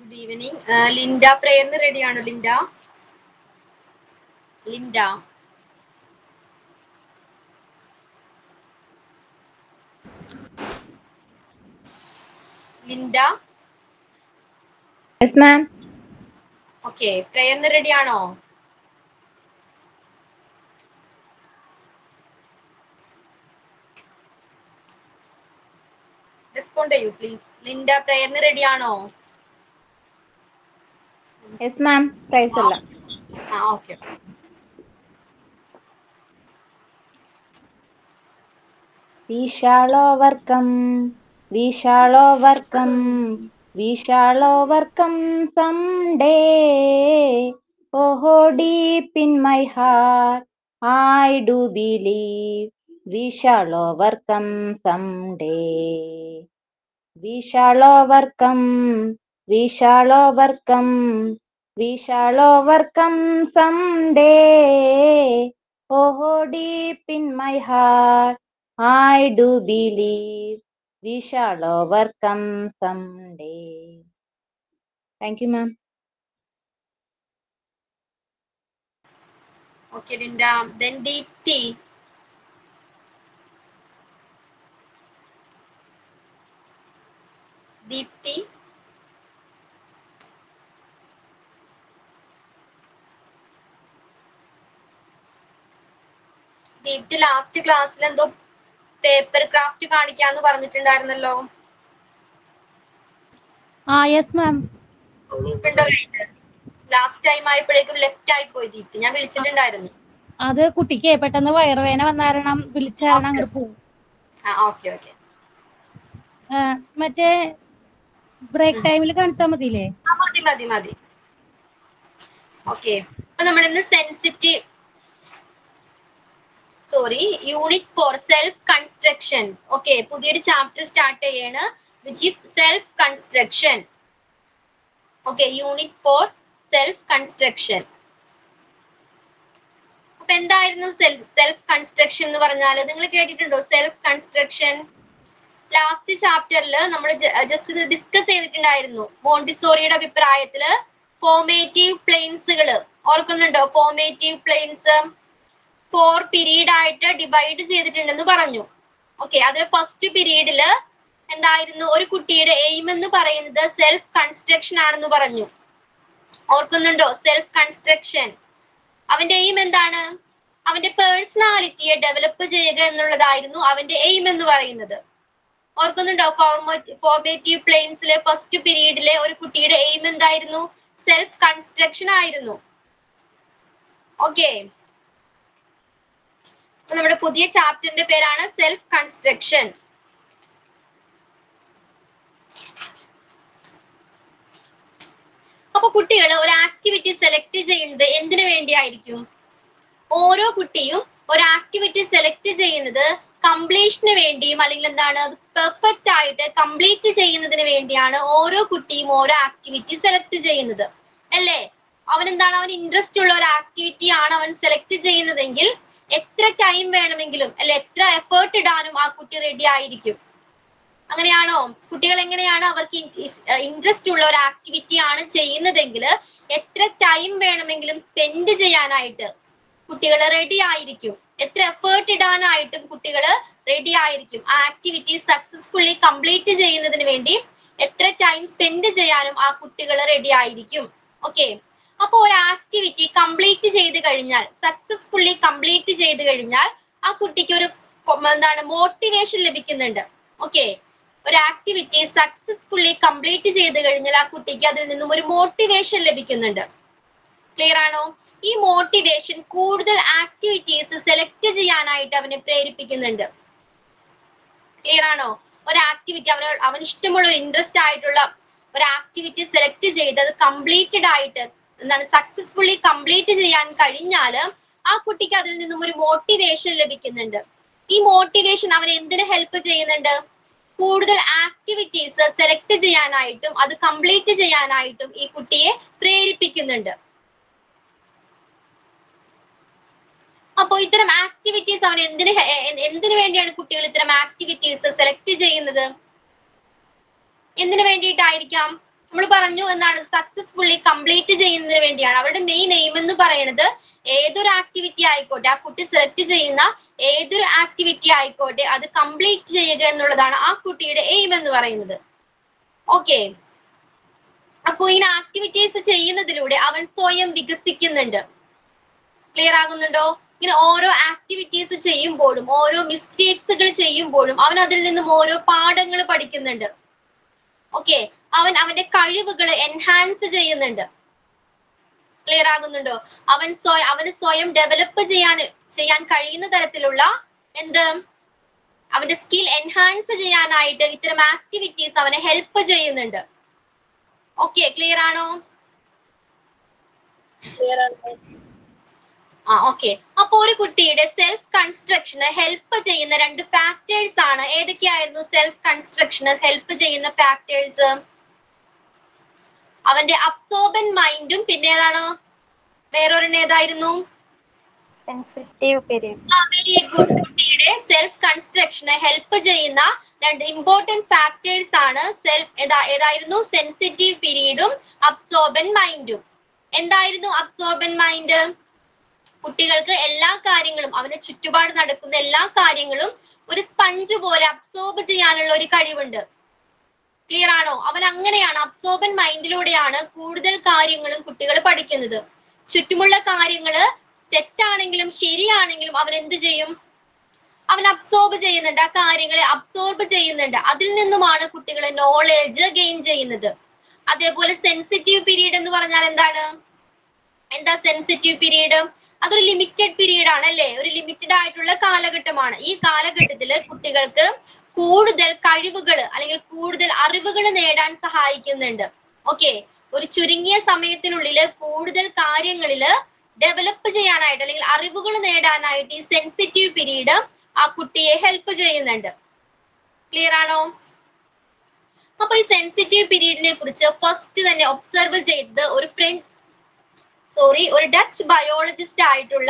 Good evening Linda പ്രേയറിന് റെഡിയാണോ Linda Linda Linda yes ma'am okay പ്രേയറിന് റെഡിയാണോ റെസ്പോണ്ട് ചെയ്യൂ പ്ലീസ് ലിൻഡ പ്രേയറിന് റെഡിയാണോ യെസ് മാം പ്രൈസ് അല്ല ആ okay We shall overcome. We shall overcome. We shall overcome someday. Oh, deep in my heart, I do believe we shall overcome someday. We shall overcome. We shall overcome. We shall overcome someday. Oh, deep in my heart, I do believe we shall overcome someday. Thank you, ma'am. Okay, Linda. Then Deepti. Deepti. Deepti last ക്ലാസ്സിൽ എന്തോ paper craft കാണിക്കാന്ന് പറഞ്ഞിട്ടുണ്ടായിരുന്നല്ലോ ആ yes ma'am ഉണ്ടോ last time ആയപ്പോഴേക്കും left ആയി പോയി ദീപ്തി ഞാൻ വിളിച്ചിട്ടുണ്ടായിരുന്നു അത് കുട്ടിക്ക് പെട്ടെന്ന് വയറുവേന വന്ന കാരണം വിളിച്ച കാരണം അങ്ങോട്ട് പോകും ആ ഓക്കെ ഓക്കെ മറ്റേ ബ്രേക്ക് ടൈമിൽ കാണിച്ചാൽ മതിയില്ലേ മതി മതി മതി ഓക്കെ അപ്പൊ നമ്മൾ ഇന്ന് sensitive sorry unit four self construction okay പുതിയൊരു ചാപ്റ്റർ സ്റ്റാർട്ട് ചെയ്യാണ് which is self construction okay unit four self construction അപ്പൊ എന്തായിരുന്നു സെൽഫ് സെൽഫ് കൺസ്ട്രക്ഷൻ എന്ന് പറഞ്ഞാൽ നിങ്ങൾ കേട്ടിട്ടുണ്ടോ സെൽഫ് കൺസ്ട്രക്ഷൻ ലാസ്റ്റ് ചാപ്റ്ററിൽ നമ്മൾ ജസ്റ്റ് ഒന്ന് ഡിസ്കസ് ചെയ്തിട്ടുണ്ടായിരുന്നു മോണ്ടിസോറിയുടെ അഭിപ്രായത്തില് ഫോമേറ്റീവ് പ്ലെയിൻസുകൾ ഓർക്കുന്നുണ്ടോ ഫോമേറ്റീവ് പ്ലെയിൻസ് ഫോർ പീരീഡ് ആയിട്ട് ഡിവൈഡ് ചെയ്തിട്ടുണ്ടെന്ന് പറഞ്ഞു ഓക്കെ അത് ഫസ്റ്റ് പീരീഡില് എന്തായിരുന്നു ഒരു കുട്ടിയുടെ എയിം എന്ന് പറയുന്നത് സെൽഫ് കൺസ്ട്രക്ഷൻ ആണെന്ന് പറഞ്ഞു ഓർക്കുന്നുണ്ടോ സെൽഫ് കൺസ്ട്രക്ഷൻ അവന്റെ എയിം എന്താണ് അവന്റെ പേഴ്സണാലിറ്റിയെ ഡെവലപ്പ് ചെയ്യുക എന്നുള്ളതായിരുന്നു അവന്റെ എയിം എന്ന് പറയുന്നത് ഓർക്കുന്നുണ്ടോ ഫോർമേറ്റീവ് പ്ലെയിൻസിലെ ഫസ്റ്റ് പീരീഡിലെ ഒരു കുട്ടിയുടെ എയിം എന്തായിരുന്നു സെൽഫ് കൺസ്ട്രക്ഷൻ ആയിരുന്നു ഓക്കെ നമ്മുടെ പുതിയ ചാപ്റ്ററിന്റെ പേരാണ് സെൽഫ് കൺസ്ട്രക്ഷൻ അപ്പൊ കുട്ടികൾ ഒരു ആക്ടിവിറ്റി സെലക്ട് ചെയ്യുന്നത് എന്തിനു വേണ്ടിയായിരിക്കും ഓരോ കുട്ടിയും ഒരു ആക്ടിവിറ്റി സെലക്ട് ചെയ്യുന്നത് കംപ്ലീഷന് വേണ്ടിയും അല്ലെങ്കിൽ എന്താണ് അത് പെർഫെക്റ്റ് ആയിട്ട് കംപ്ലീറ്റ് ചെയ്യുന്നതിന് വേണ്ടിയാണ് ഓരോ കുട്ടിയും ഓരോ ആക്ടിവിറ്റി സെലക്ട് ചെയ്യുന്നത് അല്ലേ അവൻ എന്താണ് അവൻ ഇൻട്രസ്റ്റ് ഉള്ള ഒരു ആക്ടിവിറ്റി ആണ് അവൻ സെലക്ട് ചെയ്യുന്നതെങ്കിൽ എത്ര ടൈം വേണമെങ്കിലും അല്ലെ എത്ര എഫേർട്ട് ഇടാനും ആ കുട്ടി റെഡി ആയിരിക്കും അങ്ങനെയാണോ കുട്ടികൾ എങ്ങനെയാണ് അവർക്ക് ഇൻട്രസ്റ്റ് ഉള്ള ഒരു ആക്ടിവിറ്റി ആണ് ചെയ്യുന്നതെങ്കിൽ എത്ര ടൈം വേണമെങ്കിലും സ്പെൻഡ് ചെയ്യാനായിട്ട് കുട്ടികൾ റെഡി ആയിരിക്കും എത്ര എഫേർട്ട് ഇടാനായിട്ടും കുട്ടികൾ റെഡി ആയിരിക്കും ആ ആക്ടിവിറ്റി സക്സസ്ഫുള്ളി കംപ്ലീറ്റ് ചെയ്യുന്നതിന് വേണ്ടി എത്ര ടൈം സ്പെൻഡ് ചെയ്യാനും ആ കുട്ടികൾ റെഡി ആയിരിക്കും ഓക്കെ അപ്പോൾ ഒരു ആക്ടിവിറ്റി കംപ്ലീറ്റ് ചെയ്ത് കഴിഞ്ഞാൽ സക്സസ്ഫുള്ളി കംപ്ലീറ്റ് ചെയ്ത് കഴിഞ്ഞാൽ ആ കുട്ടിക്ക് ഒരു എന്താണ് മോട്ടിവേഷൻ ലഭിക്കുന്നുണ്ട് ഓക്കെ ഒരു ആക്ടിവിറ്റി സക്സസ്ഫുള്ളി കംപ്ലീറ്റ് ചെയ്ത് കഴിഞ്ഞാൽ ആ കുട്ടിക്ക് അതിൽ നിന്നും ഒരു മോട്ടിവേഷൻ ലഭിക്കുന്നുണ്ട് ക്ലിയർ ആണോ ഈ മോട്ടിവേഷൻ കൂടുതൽ ആക്ടിവിറ്റീസ് സെലക്ട് ചെയ്യാനായിട്ട് അവനെ പ്രേരിപ്പിക്കുന്നുണ്ട് ക്ലിയർ ആണോ ഒരു ആക്ടിവിറ്റി അവന് അവന് ഇഷ്ടമുള്ള ഒരു ഇൻട്രസ്റ്റ് ആയിട്ടുള്ള ഒരു ആക്ടിവിറ്റി സെലക്ട് ചെയ്ത് അത് കംപ്ലീറ്റഡ് ആയിട്ട് എന്താണ് സക്സസ്ഫുള്ളി കംപ്ലീറ്റ് ചെയ്യാൻ കഴിഞ്ഞാൽ ആ കുട്ടിക്ക് അതിൽ നിന്നും ഒരു മോട്ടിവേഷൻ ലഭിക്കുന്നുണ്ട് ഈ മോട്ടിവേഷൻ അവനെ എന്തിന് ഹെൽപ്പ് ചെയ്യുന്നുണ്ട് കൂടുതൽ ആക്ടിവിറ്റീസ് സെലക്ട് ചെയ്യാനായിട്ടും അത് കംപ്ലീറ്റ് ചെയ്യാനായിട്ടും ഈ കുട്ടിയെ പ്രേരിപ്പിക്കുന്നുണ്ട് അപ്പോൾ ഇത്തരം ആക്ടിവിറ്റീസ് അവൻ എന്തിന് ഹെ- എ- എന്തിനു വേണ്ടിയാണ് കുട്ടികൾ ഇത്തരം ആക്ടിവിറ്റീസ് സെലക്ട് ചെയ്യുന്നത് എന്തിനു വേണ്ടിയിട്ടായിരിക്കാം നമ്മൾ പറഞ്ഞു എന്താണ് സക്സസ്ഫുള്ളി കംപ്ലീറ്റ് ചെയ്യുന്നതിന് വേണ്ടിയാണ് അവരുടെ മെയിൻ എയിം എന്ന് പറയുന്നത് ഏതൊരു ആക്ടിവിറ്റി ആയിക്കോട്ടെ ആ കുട്ടി സെലക്ട് ചെയ്യുന്ന ഏതൊരു ആക്ടിവിറ്റി ആയിക്കോട്ടെ അത് കംപ്ലീറ്റ് ചെയ്യുക എന്നുള്ളതാണ് ആ കുട്ടിയുടെ എയിം എന്ന് പറയുന്നത് ഓക്കെ അപ്പോ ഇങ്ങനെ ആക്ടിവിറ്റീസ് ചെയ്യുന്നതിലൂടെ അവൻ സ്വയം വികസിക്കുന്നുണ്ട് ക്ലിയർ ആകുന്നുണ്ടോ ഇങ്ങനെ ഓരോ ആക്ടിവിറ്റീസ് ചെയ്യുമ്പോഴും ഓരോ മിസ്റ്റേക്സുകൾ ചെയ്യുമ്പോഴും അവൻ അതിൽ നിന്നും ഓരോ പാഠങ്ങൾ പഠിക്കുന്നുണ്ട് ഓക്കെ അവൻ അവന്റെ കഴിവുകൾ എൻഹാൻസ് ചെയ്യുന്നുണ്ട് ക്ലിയർ ആകുന്നുണ്ടോ അവൻ സ്വയം അവന് സ്വയം ഡെവലപ്പ് ചെയ്യാൻ ചെയ്യാൻ കഴിയുന്ന തരത്തിലുള്ള എന്ത് അവന്റെ സ്കിൽ എൻഹാൻസ് ചെയ്യാനായിട്ട് ഇത്തരം ആക്ടിവിറ്റീസ് അവനെ ഹെൽപ്പ് ചെയ്യുന്നുണ്ട് ഓക്കെ ക്ലിയർ ആണോ ആ ഓക്കെ അപ്പൊ ഒരു കുട്ടിയുടെ സെൽഫ് കൺസ്ട്രക്ഷന് ഹെൽപ്പ് ചെയ്യുന്ന രണ്ട് ഫാക്ടേഴ്സ് ആണ് ഏതൊക്കെയായിരുന്നു സെൽഫ് കൺസ്ട്രക്ഷന് ഹെൽപ്പ് ചെയ്യുന്ന ഫാക്ടേഴ്സ് അവന്റെ അബ്സോർബൻ മൈൻഡും പിന്നെ ഏതാണ് വേറൊരെണ്ണം ഏതായിരുന്നു സെൻസിറ്റീവ് പീരീഡ് വെരി ഗുഡ് കുട്ടിയുടെ സെൽഫ് കൺസ്ട്രക്ഷന് ഹെൽപ്പ് ചെയ്യുന്ന രണ്ട് ഇമ്പോർട്ടന്റ് ഫാക്ടേഴ്സ് ആണ് സെൽഫ് ഏതായിരുന്നു സെൻസിറ്റീവ് പീരീഡും അബ്സോർബൻ മൈൻഡും എന്തായിരുന്നു അബ്സോർബൻ മൈൻഡ് കുട്ടികൾക്ക് എല്ലാ കാര്യങ്ങളും അവന്റെ ചുറ്റുപാട് നടക്കുന്ന എല്ലാ കാര്യങ്ങളും ഒരു സ്പഞ്ച് പോലെ അബ്സോർബ് ചെയ്യാനുള്ള ഒരു കഴിവുണ്ട് ക്ലിയർ ആണോ അവൻ അങ്ങനെയാണ് അബ്സോർബൻ മൈൻഡിലൂടെയാണ് കൂടുതൽ കാര്യങ്ങളും കുട്ടികൾ പഠിക്കുന്നത് ചുറ്റുമുള്ള കാര്യങ്ങള് തെറ്റാണെങ്കിലും ശരിയാണെങ്കിലും അവൻ എന്ത് ചെയ്യും അവൻ അബ്സോർബ് ചെയ്യുന്നുണ്ട് ആ കാര്യങ്ങളെ അബ്സോർബ് ചെയ്യുന്നുണ്ട് അതിൽ നിന്നുമാണ് കുട്ടികൾ നോളേജ് ഗെയിൻ ചെയ്യുന്നത് അതേപോലെ സെൻസിറ്റീവ് പീരീഡ് എന്ന് പറഞ്ഞാൽ എന്താണ് എന്താ സെൻസിറ്റീവ് പീരീഡ് അതൊരു ലിമിറ്റഡ് പീരീഡ് ആണ് അല്ലേ ഒരു ലിമിറ്റഡ് ആയിട്ടുള്ള കാലഘട്ടമാണ് ഈ കാലഘട്ടത്തില് കുട്ടികൾക്ക് കൂടുതൽ കഴിവുകൾ അല്ലെങ്കിൽ കൂടുതൽ അറിവുകൾ നേടാൻ സഹായിക്കുന്നുണ്ട് ഓക്കെ ഒരു ചുരുങ്ങിയ സമയത്തിനുള്ളിൽ കൂടുതൽ കാര്യങ്ങളില് ഡെവലപ്പ് ചെയ്യാനായിട്ട് അല്ലെങ്കിൽ അറിവുകൾ നേടാനായിട്ട് ഈ സെൻസിറ്റീവ് പീരീഡ് ആ കുട്ടിയെ ഹെൽപ്പ് ചെയ്യുന്നുണ്ട് ക്ലിയർ ആണോ അപ്പൊ ഈ സെൻസിറ്റീവ് പീരീഡിനെ കുറിച്ച് ഫസ്റ്റ് തന്നെ ഒബ്സർവ് ചെയ്തത് ഒരു ഫ്രഞ്ച് സോറി ഒരു ഡച്ച് ബയോളജിസ്റ്റ് ആയിട്ടുള്ള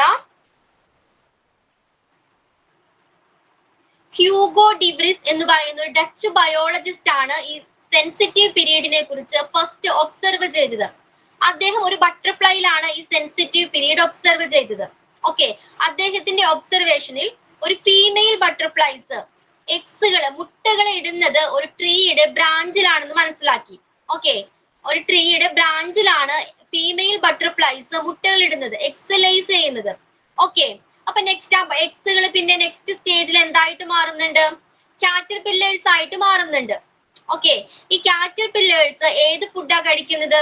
ഹ്യൂഗോ ഡിബ്രിസ് എന്ന് പറയുന്ന ഒരു ഡച്ച് ബയോളജിസ്റ്റ് ആണ് ഈ സെൻസിറ്റീവ് പീരീഡിനെ കുറിച്ച് ഫസ്റ്റ് ഒബ്സർവ് ചെയ്തത് അദ്ദേഹം ഒരു ബട്ടർഫ്ലൈയിലാണ് ഈ സെൻസിറ്റീവ് പീരീഡ് ഒബ്സർവ് ചെയ്തത് ഓക്കെ അദ്ദേഹത്തിന്റെ ഒബ്സർവേഷനിൽ ഒരു ഫീമെയിൽ ബട്ടർഫ്ലൈസ് എക്സുകള് മുട്ടകൾ ഇടുന്നത് ഒരു ട്രീയുടെ ബ്രാഞ്ചിലാണെന്ന് മനസ്സിലാക്കി ഓക്കെ ഒരു ട്രീയുടെ ബ്രാഞ്ചിലാണ് ഫീമെയിൽ ബട്ടർഫ്ലൈസ് മുട്ടകൾ ഇടുന്നത് എക്സലൈസ് ചെയ്യുന്നത് ഓക്കെ അപ്പൊ നെക്സ്റ്റ് ആ എക്സുകൾ പിന്നെ നെക്സ്റ്റ് സ്റ്റേജിൽ എന്തായിട്ട് മാറുന്നുണ്ട് കാറ്റർ പില്ലേഴ്സ് ആയിട്ട് മാറുന്നുണ്ട് ഓക്കെ ഈ കാറ്റർ പില്ലേഴ്സ് ഏത് ഫുഡാ കഴിക്കുന്നത്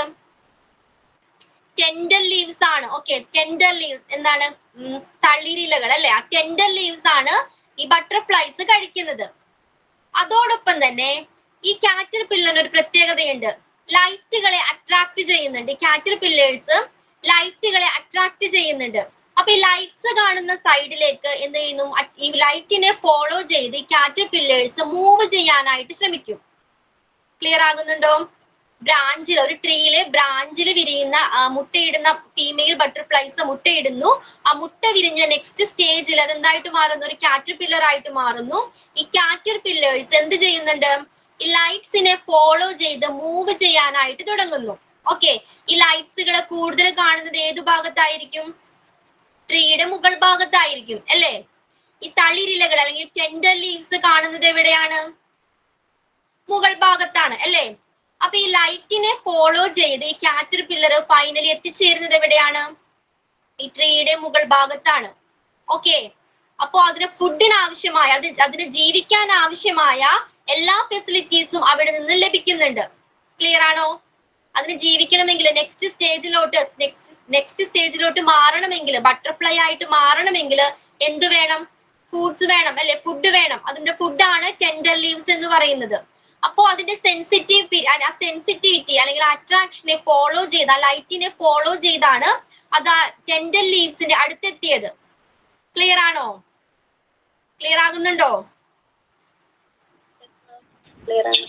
ടെൻഡർ ലീവ്സ് ആണ് ഓക്കെ ടെൻഡർ ലീവ്സ് എന്താണ് ഉം, തളിരിലകൾ അല്ലെ ആ ടെൻഡർ ലീവ്സ് ആണ് ഈ ബട്ടർഫ്ലൈസ് കഴിക്കുന്നത് അതോടൊപ്പം തന്നെ ഈ കാറ്റർ പില്ലറിന് ഒരു പ്രത്യേകതയുണ്ട് ലൈറ്റുകളെ അട്രാക്ട് ചെയ്യുന്നുണ്ട് കാറ്റർ പില്ലേഴ്സ് ലൈറ്റുകളെ അട്രാക്ട് ചെയ്യുന്നുണ്ട് അപ്പൊ ഈ ലൈറ്റ്സ് കാണുന്ന സൈഡിലേക്ക് എന്ത് ചെയ്യുന്നു അ- ഈ ലൈറ്റിനെ ഫോളോ ചെയ്ത് ഈ കാറ്റർ പില്ലേഴ്സ് മൂവ് ചെയ്യാനായിട്ട് ശ്രമിക്കും ക്ലിയർ ആകുന്നുണ്ടോ ബ്രാഞ്ചിൽ ഒരു ട്രീയിലെ ബ്രാഞ്ചിൽ വിരിയുന്ന ആ, മുട്ടയിടുന്ന ഫീമെയിൽ ബട്ടർഫ്ലൈസ് മുട്ടയിടുന്നു ആ മുട്ട വിരിഞ്ഞ നെക്സ്റ്റ് സ്റ്റേജിൽ അത് എന്തായിട്ട് മാറുന്നു ഒരു കാറ്റർ പില്ലർ ആയിട്ട് മാറുന്നു ഈ കാറ്റർ പില്ലേഴ്സ് എന്ത് ചെയ്യുന്നുണ്ട് ഈ ലൈറ്റ്സിനെ ഫോളോ ചെയ്ത് മൂവ് ചെയ്യാനായിട്ട് തുടങ്ങുന്നു ഓക്കെ ഈ ലൈറ്റ്സുകളെ കൂടുതൽ കാണുന്നത് ഏത് ഭാഗത്തായിരിക്കും ട്രീയുടെ മുകൾ ഭാഗത്തായിരിക്കും അല്ലേ ഈ തളിരിലകൾ അല്ലെങ്കിൽ ടെൻഡർ ലീവ്സ് കാണുന്നത് എവിടെയാണ് മുകൾ ഭാഗത്താണ് അല്ലേ അപ്പൊ ഈ ലൈറ്റിനെ ഫോളോ ചെയ്ത് ഈ കാറ്റർ പില്ലർ ഫൈനലി എത്തിച്ചേരുന്നത് എവിടെയാണ് ഈ ട്രീയുടെ മുകൾ ഭാഗത്താണ് ഓക്കെ അപ്പോ അതിന് ഫുഡിന് ആവശ്യമായ അത് അതിന് ജീവിക്കാൻ ആവശ്യമായ എല്ലാ ഫെസിലിറ്റീസും അവിടെ നിന്ന് ലഭിക്കുന്നുണ്ട് ക്ലിയർ ആണോ അതിന് ജീവിക്കണമെങ്കിൽ നെക്സ്റ്റ് സ്റ്റേജിലോട്ട് നെക്സ്റ്റ് നെക്സ്റ്റ് സ്റ്റേജിലോട്ട് മാറണമെങ്കിൽ ബട്ടർഫ്ലൈ ആയിട്ട് മാറണമെങ്കിൽ എന്ത് വേണം ഫുഡ്സ് വേണം അല്ലെ ഫുഡ് വേണം അതിന്റെ ഫുഡാണ് ടെൻഡർ ലീവ്സ് എന്ന് പറയുന്നത് അപ്പോ അതിന്റെ സെൻസിറ്റീവ് ആ സെൻസിറ്റിവിറ്റി അല്ലെങ്കിൽ അട്രാക്ഷനെ ഫോളോ ചെയ്ത് ആ ലൈറ്റിനെ ഫോളോ ചെയ്താണ് അത് ആ ടെൻഡർ ലീവ്സിന്റെ അടുത്തെത്തിയത് ക്ലിയർ ആണോ ക്ലിയർ ആകുന്നുണ്ടോ ക്ലിയർ ആണ്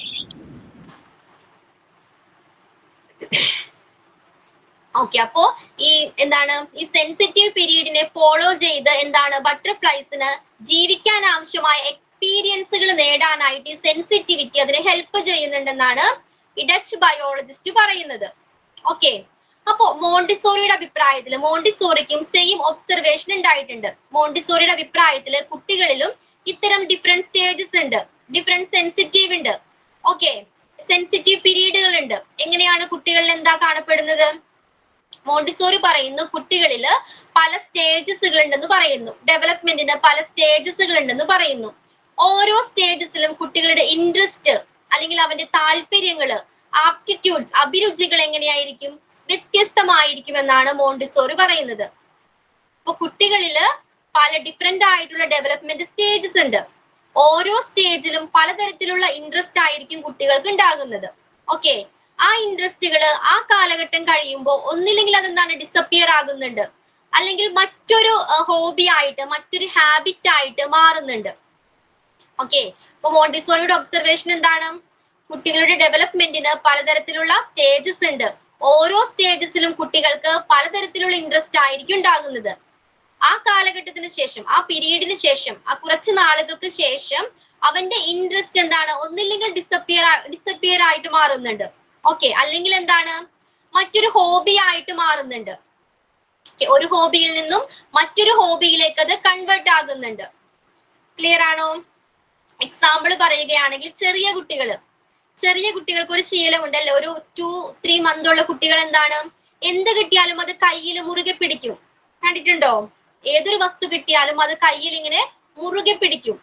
ഓക്കെ അപ്പോ ഈ എന്താണ് ഈ സെൻസിറ്റീവ് പീരീഡിനെ ഫോളോ ചെയ്ത് എന്താണ് ബട്ടർഫ്ലൈസിന് ജീവിക്കാൻ ആവശ്യമായ എക്സ്പീരിയൻസുകൾ നേടാനായിട്ട് ഈ സെൻസിറ്റിവിറ്റി അതിനെ ഹെൽപ്പ് ചെയ്യുന്നുണ്ടെന്നാണ് ഈ ഡച്ച് ബയോളജിസ്റ്റ് പറയുന്നത് ഓക്കെ അപ്പോ മോണ്ടിസോറിയുടെ അഭിപ്രായത്തിൽ മോണ്ടിസോറിക്കും സെയിം ഒബ്സർവേഷൻ ഉണ്ടായിട്ടുണ്ട് മോണ്ടിസോറിയുടെ അഭിപ്രായത്തിൽ കുട്ടികളിലും ഇത്തരം ഡിഫറെന്റ് സ്റ്റേജസ് ഉണ്ട് ഡിഫറെന്റ് സെൻസിറ്റീവ് ഉണ്ട് ഓക്കെ സെൻസിറ്റീവ് പീരീഡുകൾ ഉണ്ട് എങ്ങനെയാണ് കുട്ടികളിൽ എന്താ കാണപ്പെടുന്നത് മോണ്ടിസോറി പറയുന്നു കുട്ടികളിൽ പല സ്റ്റേജസുകൾ ഉണ്ടെന്ന് പറയുന്നു ഡെവലപ്മെന്റിന് പല സ്റ്റേജസുകൾ ഉണ്ടെന്ന് പറയുന്നു ഓരോ സ്റ്റേജസിലും കുട്ടികളുടെ ഇൻട്രസ്റ്റ് അല്ലെങ്കിൽ അവന്റെ താല്പര്യങ്ങള് ആപ്റ്റിറ്റ്യൂഡ്സ് അഭിരുചികൾ എങ്ങനെയായിരിക്കും വ്യത്യസ്തമായിരിക്കും എന്നാണ് മോണ്ടിസോറി പറയുന്നത് അപ്പൊ കുട്ടികളില് പല ഡിഫറെന്റ് ആയിട്ടുള്ള ഡെവലപ്മെന്റ് സ്റ്റേജസ് ഉണ്ട് ഓരോ സ്റ്റേജിലും പലതരത്തിലുള്ള ഇൻട്രസ്റ്റ് ആയിരിക്കും കുട്ടികൾക്ക് ഉണ്ടാകുന്നത് ഓക്കെ ആ ഇൻട്രസ്റ്റുകൾ ആ കാലഘട്ടം കഴിയുമ്പോൾ ഒന്നില്ലെങ്കിൽ അതെന്താണ് ഡിസപ്പിയർ ആകുന്നുണ്ട് അല്ലെങ്കിൽ മറ്റൊരു ഹോബി ആയിട്ട് മറ്റൊരു ഹാബിറ്റ് ആയിട്ട് മാറുന്നുണ്ട് ഓക്കെ ഇപ്പൊ മോണ്ടിസോറിയുടെ ഒബ്സർവേഷൻ എന്താണ് കുട്ടികളുടെ ഡെവലപ്മെന്റിന് പലതരത്തിലുള്ള സ്റ്റേജസ് ഉണ്ട് ഓരോ സ്റ്റേജസിലും കുട്ടികൾക്ക് പലതരത്തിലുള്ള ഇൻട്രസ്റ്റ് ആയിരിക്കും ഉണ്ടാകുന്നത് ആ കാലഘട്ടത്തിന് ശേഷം ആ പീരീഡിന് ശേഷം ആ കുറച്ച് നാളുകൾക്ക് ശേഷം അവന്റെ ഇൻട്രസ്റ്റ് എന്താണ് ഒന്നില്ലെങ്കിൽ ഡിസപ്പിയർ ഡിസപ്പിയർ ആയിട്ട് മാറുന്നുണ്ട് ഓക്കെ അല്ലെങ്കിൽ എന്താണ് മറ്റൊരു ഹോബി ആയിട്ട് മാറുന്നുണ്ട് Okay, ഒരു ഹോബിയിൽ നിന്നും മറ്റൊരു ഹോബിയിലേക്ക് അത് കൺവേർട്ട് ആകുന്നുണ്ട് ക്ലിയർ ആണോ എക്സാമ്പിൾ പറയുകയാണെങ്കിൽ ചെറിയ കുട്ടികള് ചെറിയ കുട്ടികൾക്ക് ഒരു ശീലമുണ്ടല്ലോ ഒരു ടു ത്രീ മന്ത് ഉള്ള കുട്ടികൾ എന്താണ് എന്ത് കിട്ടിയാലും അത് കയ്യിൽ മുറുകെ പിടിക്കും കണ്ടിട്ടുണ്ടോ ഏതൊരു വസ്തു കിട്ടിയാലും അത് കയ്യിൽ ഇങ്ങനെ മുറുകെ പിടിക്കും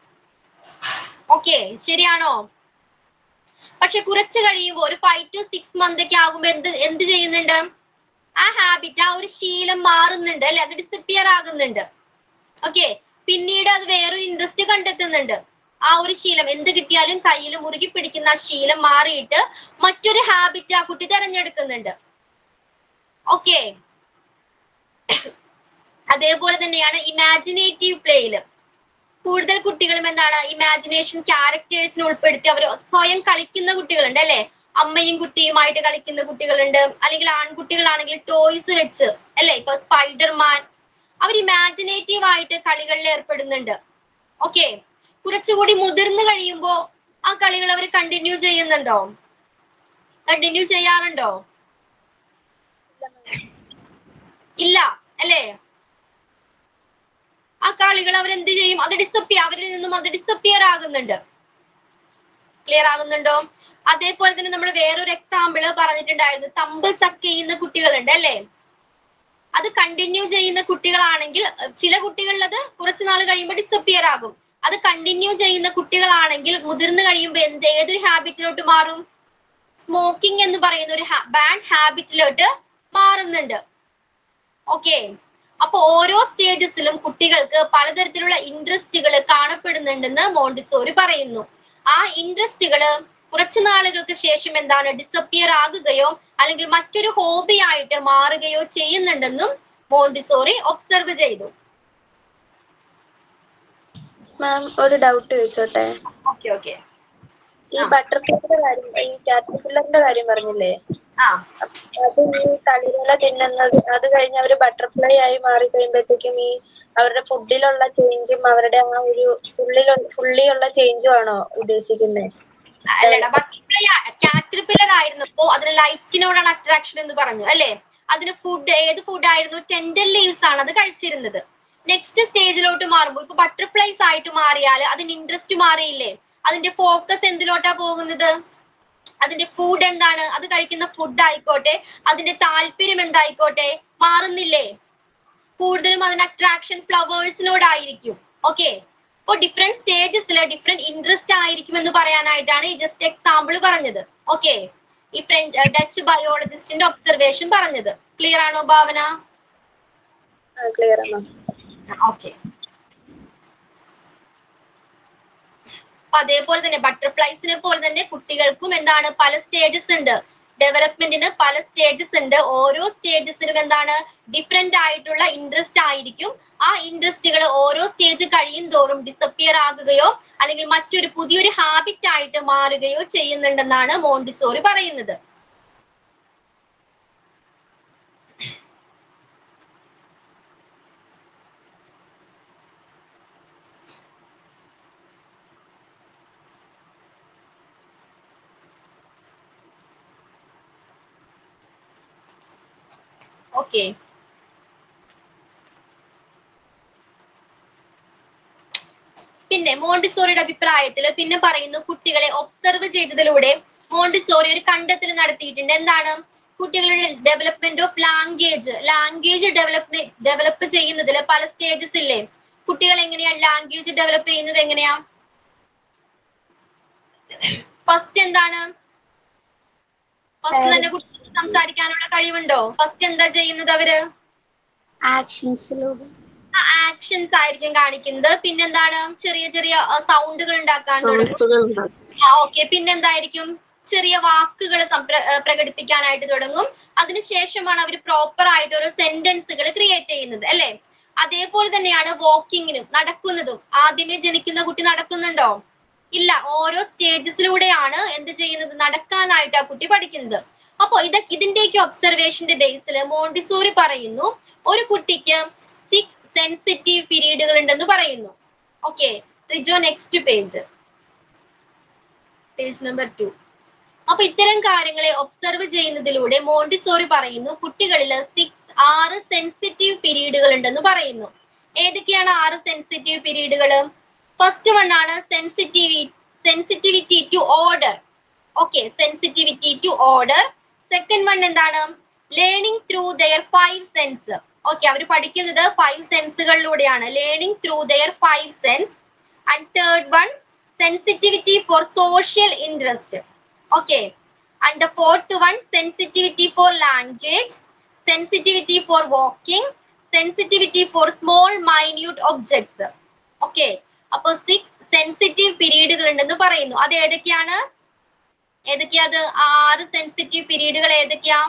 ഓക്കെ ശരിയാണോ പക്ഷെ കുറച്ച് കഴിയുമ്പോൾ ഒരു ഫൈവ് ടു സിക്സ് മന്ത് ഒക്കെ ആകുമ്പോ എന്ത് എന്ത് ചെയ്യുന്നുണ്ട് ആ ഹാബിറ്റ് ആ ഒരു ശീലം മാറുന്നുണ്ട് അല്ലെ അത് ഡിസപ്പിയർ ആകുന്നുണ്ട് ഓക്കെ പിന്നീട് അത് വേറൊരു ഇൻട്രസ്റ്റ് കണ്ടെത്തുന്നുണ്ട് ആ ഒരു ശീലം എന്ത് കിട്ടിയാലും കയ്യിൽ മുറുകി പിടിക്കുന്ന ആ ശീലം മാറിയിട്ട് മറ്റൊരു ഹാബിറ്റ് ആ കുട്ടി തെരഞ്ഞെടുക്കുന്നുണ്ട് ഓക്കെ അതേപോലെ തന്നെയാണ് ഇമാജിനേറ്റീവ് പ്ലേയില് കൂടുതൽ കുട്ടികളും എന്താണ് ഇമാജിനേഷൻ ക്യാരക്ടേഴ്സിനെ ഉൾപ്പെടുത്തി അവർ സ്വയം കളിക്കുന്ന കുട്ടികളുണ്ട് അല്ലെ അമ്മയും കുട്ടിയുമായിട്ട് കളിക്കുന്ന കുട്ടികളുണ്ട് അല്ലെങ്കിൽ ആൺകുട്ടികളാണെങ്കിൽ ടോയ്സ് വെച്ച് അല്ലെ ഇപ്പൊ സ്പൈഡർമാൻ അവർ ഇമാജിനേറ്റീവ് ആയിട്ട് കളികളിൽ ഏർപ്പെടുന്നുണ്ട് ഓക്കെ കുറച്ചുകൂടി മുതിർന്നു കഴിയുമ്പോ ആ കളികൾ അവർ കണ്ടിന്യൂ ചെയ്യുന്നുണ്ടോ കണ്ടിന്യൂ ചെയ്യാറുണ്ടോ ഇല്ല അല്ലേ ആ കളികൾ അവരെന്ത് ചെയ്യും അത് ഡിസപ്പിയർ അവരിൽ നിന്നും അത് ഡിസപ്പിയർ ആകുന്നുണ്ട് ക്ലിയർ ആകുന്നുണ്ടോ അതേപോലെ തന്നെ നമ്മൾ വേറൊരു എക്സാമ്പിൾ പറഞ്ഞിട്ടുണ്ടായിരുന്നു തമ്പ് സക്ക് ചെയ്യുന്ന കുട്ടികളുണ്ട് അല്ലേ അത് കണ്ടിന്യൂ ചെയ്യുന്ന കുട്ടികളാണെങ്കിൽ അഹ് ചില കുട്ടികളിൽ അത് കുറച്ചു നാൾ കഴിയുമ്പോൾ ഡിസപ്പിയർ ആകും അത് കണ്ടിന്യൂ ചെയ്യുന്ന കുട്ടികളാണെങ്കിൽ മുതിർന്നു കഴിയുമ്പോൾ എന്ത് ഏതൊരു ഹാബിറ്റിലോട്ട് മാറും സ്മോക്കിംഗ് എന്ന് പറയുന്ന ഒരു ബാഡ് ഹാബിറ്റിലോട്ട് മാറുന്നുണ്ട് ഓക്കെ അപ്പൊ ഓരോ സ്റ്റേജസിലും കുട്ടികൾക്ക് പലതരത്തിലുള്ള ഇൻട്രസ്റ്റുകൾ കാണപ്പെടുന്നുണ്ടെന്ന് മോണ്ടിസോറി പറയുന്നു ആ ഇൻട്രസ്റ്റുകള് കുറച്ചു നാളുകൾക്ക് ശേഷം എന്താണ് ഡിസപ്പിയർ ആകുകയോ അല്ലെങ്കിൽ മറ്റൊരു ഹോബി ആയിട്ട് മാറുകയോ ചെയ്യുന്നുണ്ടെന്നും മോണ്ടിസോറി ഒബ്സർവ് ചെയ്തു മാം ഒരു ഡൗട്ട് ചോദിച്ചോട്ടെ ഓക്കെ ഓക്കെ ഈ ആ. ബട്ടർഫ്ലൈയുടെ കാര്യം ഈ കാറ്റർപില്ലറിന്റെ കാര്യം പറഞ്ഞില്ലേ ആ അത് ഈ തളിരില തിന്നുന്നത് അത് കഴിഞ്ഞ് അവര് ബട്ടർഫ്ലൈ ആയി മാറി കഴിയുമ്പോഴത്തേക്കും ഈ അവരുടെ ഫുഡിലുള്ള ചേഞ്ചും അവരുടെ ആ ഒരു ഫുള്ളിലുള്ള ഫുള്ളിയുള്ള ചേഞ്ചും ആണോ ഉദ്ദേശിക്കുന്നത് അല്ലടാ ബട്ടർഫ്ലൈ കാറ്റർപില്ലർ ആയിരുന്നപ്പോ അതിന് ലൈറ്റിനോടാണ് അട്രാക്ഷൻ എന്ന് പറഞ്ഞു അല്ലെ അതിന് ഫുഡ് ഏത് ഫുഡ് ആയിരുന്നു ടെൻഡർ ലീവ്സ് ആണ് അത് കഴിച്ചിരുന്നത് നെക്സ്റ്റ് സ്റ്റേജിലോട്ട് മാറുമ്പോൾ ഇപ്പൊ ബട്ടർഫ്ലൈസ് ആയിട്ട് മാറിയാൽ അതിന് ഇൻട്രസ്റ്റ് മാറിയില്ലേ അതിന്റെ ഫോക്കസ് എന്തിലോട്ടാ പോകുന്നത് അതിന്റെ ഫുഡ് എന്താണ് അത് കഴിക്കുന്ന ഫുഡ് ആയിക്കോട്ടെ അതിന്റെ താല്പര്യം എന്തായിക്കോട്ടെ മാറുന്നില്ലേ കൂടുതലും അതിന് അട്രാക്ഷൻ ഫ്ലവേഴ്സിനോടായിരിക്കും ഓക്കെ അപ്പോൾ ഡിഫറെന്റ് സ്റ്റേജസിൽ ഡിഫറെന്റ് ഇൻട്രസ്റ്റ് ആയിരിക്കും എന്ന് പറയാനായിട്ടാണ് ഈ ജസ്റ്റ് എക്സാമ്പിൾ പറഞ്ഞത് ഓക്കെ ഈ ഫ്രഞ്ച് ഡച്ച് ബയോളജിസ്റ്റിന്റെ ഒബ്സർവേഷൻ പറഞ്ഞത് ക്ലിയർ ആണോ ഭാവന ക്ലിയർ ആണ് ഓക്കെ അപ്പൊ അതേപോലെ തന്നെ ബട്ടർഫ്ലൈസിനെ പോലെ തന്നെ കുട്ടികൾക്കും എന്താണ് പല സ്റ്റേജസ് ഉണ്ട് ഡെവലപ്മെന്റിന് പല സ്റ്റേജസ് ഉണ്ട് ഓരോ സ്റ്റേജസിലും എന്താണ് ഡിഫറെന്റ് ആയിട്ടുള്ള ഇൻട്രസ്റ്റ് ആയിരിക്കും ആ ഇൻട്രസ്റ്റുകൾ ഓരോ സ്റ്റേജ് കഴിയും തോറും ഡിസപ്പിയർ ആകുകയോ അല്ലെങ്കിൽ മറ്റൊരു പുതിയൊരു ഹാബിറ്റ് ആയിട്ട് മാറുകയോ ചെയ്യുന്നുണ്ടെന്നാണ് മോണ്ടിസോറി പറയുന്നത് ഓക്കെ പിന്നെ മോണ്ടിസോറിയുടെ അഭിപ്രായത്തിൽ പിന്നെ പറയുന്നു കുട്ടികളെ ഒബ്സർവ് ചെയ്തതിലൂടെ മോണ്ടിസോറി ഒരു കണ്ടെത്തൽ നടത്തിയിട്ടുണ്ട് എന്താണ് കുട്ടികളുടെ development of language language develop develop ചെയ്യുന്നതിൽ പല സ്റ്റേജസ് ഇല്ലേ കുട്ടികൾ എങ്ങനെയാ ലാംഗ്വേജ് ഡെവലപ്പ് ചെയ്യുന്നത് എങ്ങനെയാ ഫസ്റ്റ് എന്താണ് ഫസ്റ്റ് തന്നെ കുട്ടികൾക്ക് സംസാരിക്കാനുള്ള കഴിവുണ്ടോ ഫസ്റ്റ് എന്താ ചെയ്യുന്നത് അവര് ആക്ഷൻസിലൂടെ ആക്ഷൻസ് ആയിരിക്കും കാണിക്കുന്നത് പിന്നെന്താണ് ചെറിയ ചെറിയ സൗണ്ടുകൾ ഉണ്ടാക്കാൻ തുടങ്ങും സോഴ്സുകൾ ഉണ്ടാക്കും ഓക്കെ പിന്നെന്തായിരിക്കും ചെറിയ വാക്കുകൾ പ്രകടിപ്പിക്കാനായിട്ട് തുടങ്ങും അതിനുശേഷമാണ് അവർ പ്രോപ്പർ ആയിട്ട് ഓരോ സെന്റൻസുകൾ ക്രിയേറ്റ് ചെയ്യുന്നത് അല്ലെ അതേപോലെ തന്നെയാണ് വാക്കിങ്ങിനും നടക്കുന്നതും ആദ്യമേ ജനിക്കുന്ന കുട്ടി നടക്കുന്നുണ്ടോ ഇല്ല ഓരോ സ്റ്റേജസിലൂടെയാണ് എന്ത് ചെയ്യുന്നത് നടക്കാനായിട്ട് ആ കുട്ടി പഠിക്കുന്നത് അപ്പൊ ഇതൊക്കെ ഇതിന്റെയൊക്കെ ഒബ്സർവേഷന്റെ ബേസിൽ മോണ്ടിസോറി പറയുന്നു ഒരു കുട്ടിക്ക് സിക്സ് സെൻസിറ്റീവ് പീരീഡുകൾ ഉണ്ടെന്ന് പറയുന്നു okay Rijo next page page number two അപ്പൊ ഇത്തരം കാര്യങ്ങളെ ഒബ്സർവ് ചെയ്യുന്നതിലൂടെ മോണ്ടിസോറി പറയുന്നു കുട്ടികളിൽ സിക്സ് ആറ് സെൻസിറ്റീവ് പീരീഡുകൾ ഉണ്ടെന്ന് പറയുന്നു ഏതൊക്കെയാണ് ആറ് സെൻസിറ്റീവ് പീരീഡുകൾ ഫസ്റ്റ് വൺ ആണ് sensitivity sensitivity to order okay sensitivity to order second one എന്താണ് learning through their five sense okay അവർ പഠിക്കുന്നത് ഫൈവ് സെൻസുകളിലൂടെയാണ് learning through their five sense and third one sensitivity for social interest okay and the fourth one sensitivity for language sensitivity for walking sensitivity for small minute objects okay അപ്പൊ six sensitive പീരീഡുകൾ ഉണ്ടെന്ന് പറയുന്നു അത് ഏതൊക്കെയാണ് ഏതൊക്കെയാ അത് ആറ് sensitive പീരീഡുകൾ ഏതൊക്കെയാ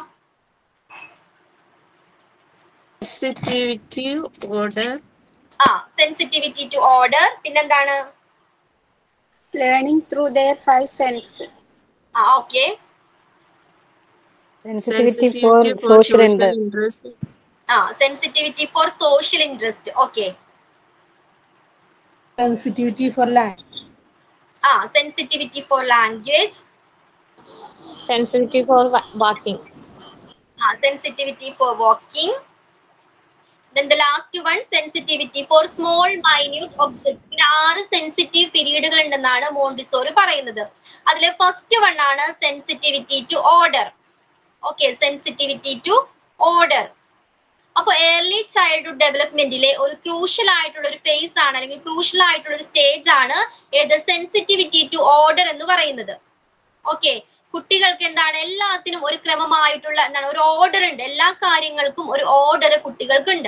sensitivity order uh sensitivity to order പിന്നെന്താണ് learning through their five sense uh okay sensitivity for social interest uh sensitivity for social interest okay sensitivity for lang uh sensitivity for language sensitivity for walking uh, sensitivity for walking. Then the last one, sensitivity for small minute objects. പിന്നെ ആറ് sensitive പീരീഡുകൾ ഉണ്ടെന്നാണ് Montessori പറയുന്നത് അതിലെ first one ആണ് sensitivity to order okay sensitivity to order അപ്പൊ early childhood ഡെവലപ്മെന്റിലെ ഒരു crucial ആയിട്ടുള്ള ഒരു ഫേസ് ആണ് അല്ലെങ്കിൽ ക്രൂഷ്യൽ ആയിട്ടുള്ള ഒരു സ്റ്റേജ് ആണ് ഏത് സെൻസിറ്റിവിറ്റി ടു ഓർഡർ എന്ന് പറയുന്നത് ഓക്കെ കുട്ടികൾക്ക് എന്താണ് എല്ലാത്തിനും ഒരു ക്രമമായിട്ടുള്ള എന്താണ് ഒരു ഓർഡർ ഉണ്ട് എല്ലാ കാര്യങ്ങൾക്കും ഒരു ഓർഡർ കുട്ടികൾക്കുണ്ട്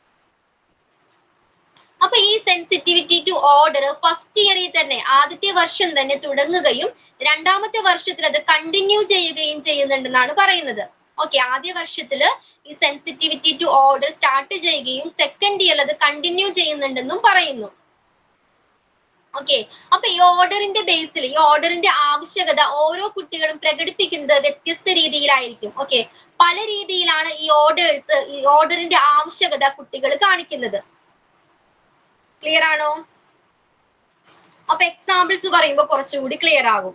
അപ്പൊ ഈ സെൻസിറ്റിവിറ്റി ടു ഓർഡർ ഫസ്റ്റ് ഇയറിൽ തന്നെ ആദ്യത്തെ വർഷം തന്നെ തുടങ്ങുകയും രണ്ടാമത്തെ വർഷത്തിൽ അത് കണ്ടിന്യൂ ചെയ്യുകയും ചെയ്യുന്നുണ്ടെന്നാണ് പറയുന്നത് ഓക്കെ ആദ്യ വർഷത്തിൽ ഈ സെൻസിറ്റിവിറ്റി ടു ഓർഡർ സ്റ്റാർട്ട് ചെയ്യുകയും സെക്കൻഡ് ഇയറിൽ അത് കണ്ടിന്യൂ ചെയ്യുന്നുണ്ടെന്നും പറയുന്നു ഓക്കെ അപ്പൊ ഈ ഓർഡറിന്റെ ബേസിൽ ഈ ഓർഡറിന്റെ ആവശ്യകത ഓരോ കുട്ടികളും പ്രകടിപ്പിക്കുന്നത് വ്യത്യസ്ത രീതിയിലായിരിക്കും ഓക്കെ പല രീതിയിലാണ് ഈ ഓർഡേഴ്സ് ഈ ഓർഡറിന്റെ ആവശ്യകത കുട്ടികൾ കാണിക്കുന്നത് ക്ലിയർ ആണോ അപ്പൊ എക്സാമ്പിൾസ് പറയുമ്പോൾ കുറച്ചുകൂടി ക്ലിയർ ആകും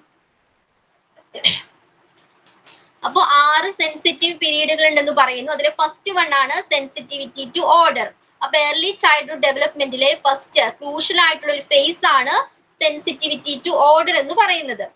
അപ്പൊ ആറ് സെൻസിറ്റീവ് പീരീഡുകൾ ഉണ്ടെന്ന് പറയുന്നു അതിലെ ഫസ്റ്റ് വൺ ആണ് സെൻസിറ്റിവിറ്റി ടു ഓർഡർ അപ്പൊ ഏർലി ചൈൽഡ്ഹുഡ് ഡെവലപ്മെന്റിലെ ഫസ്റ്റ് ക്രൂഷ്യൽ ആയിട്ടുള്ള ഒരു ഫേസ് ആണ് സെൻസിറ്റിവിറ്റി ടു ഓർഡർ എന്ന് പറയുന്നത്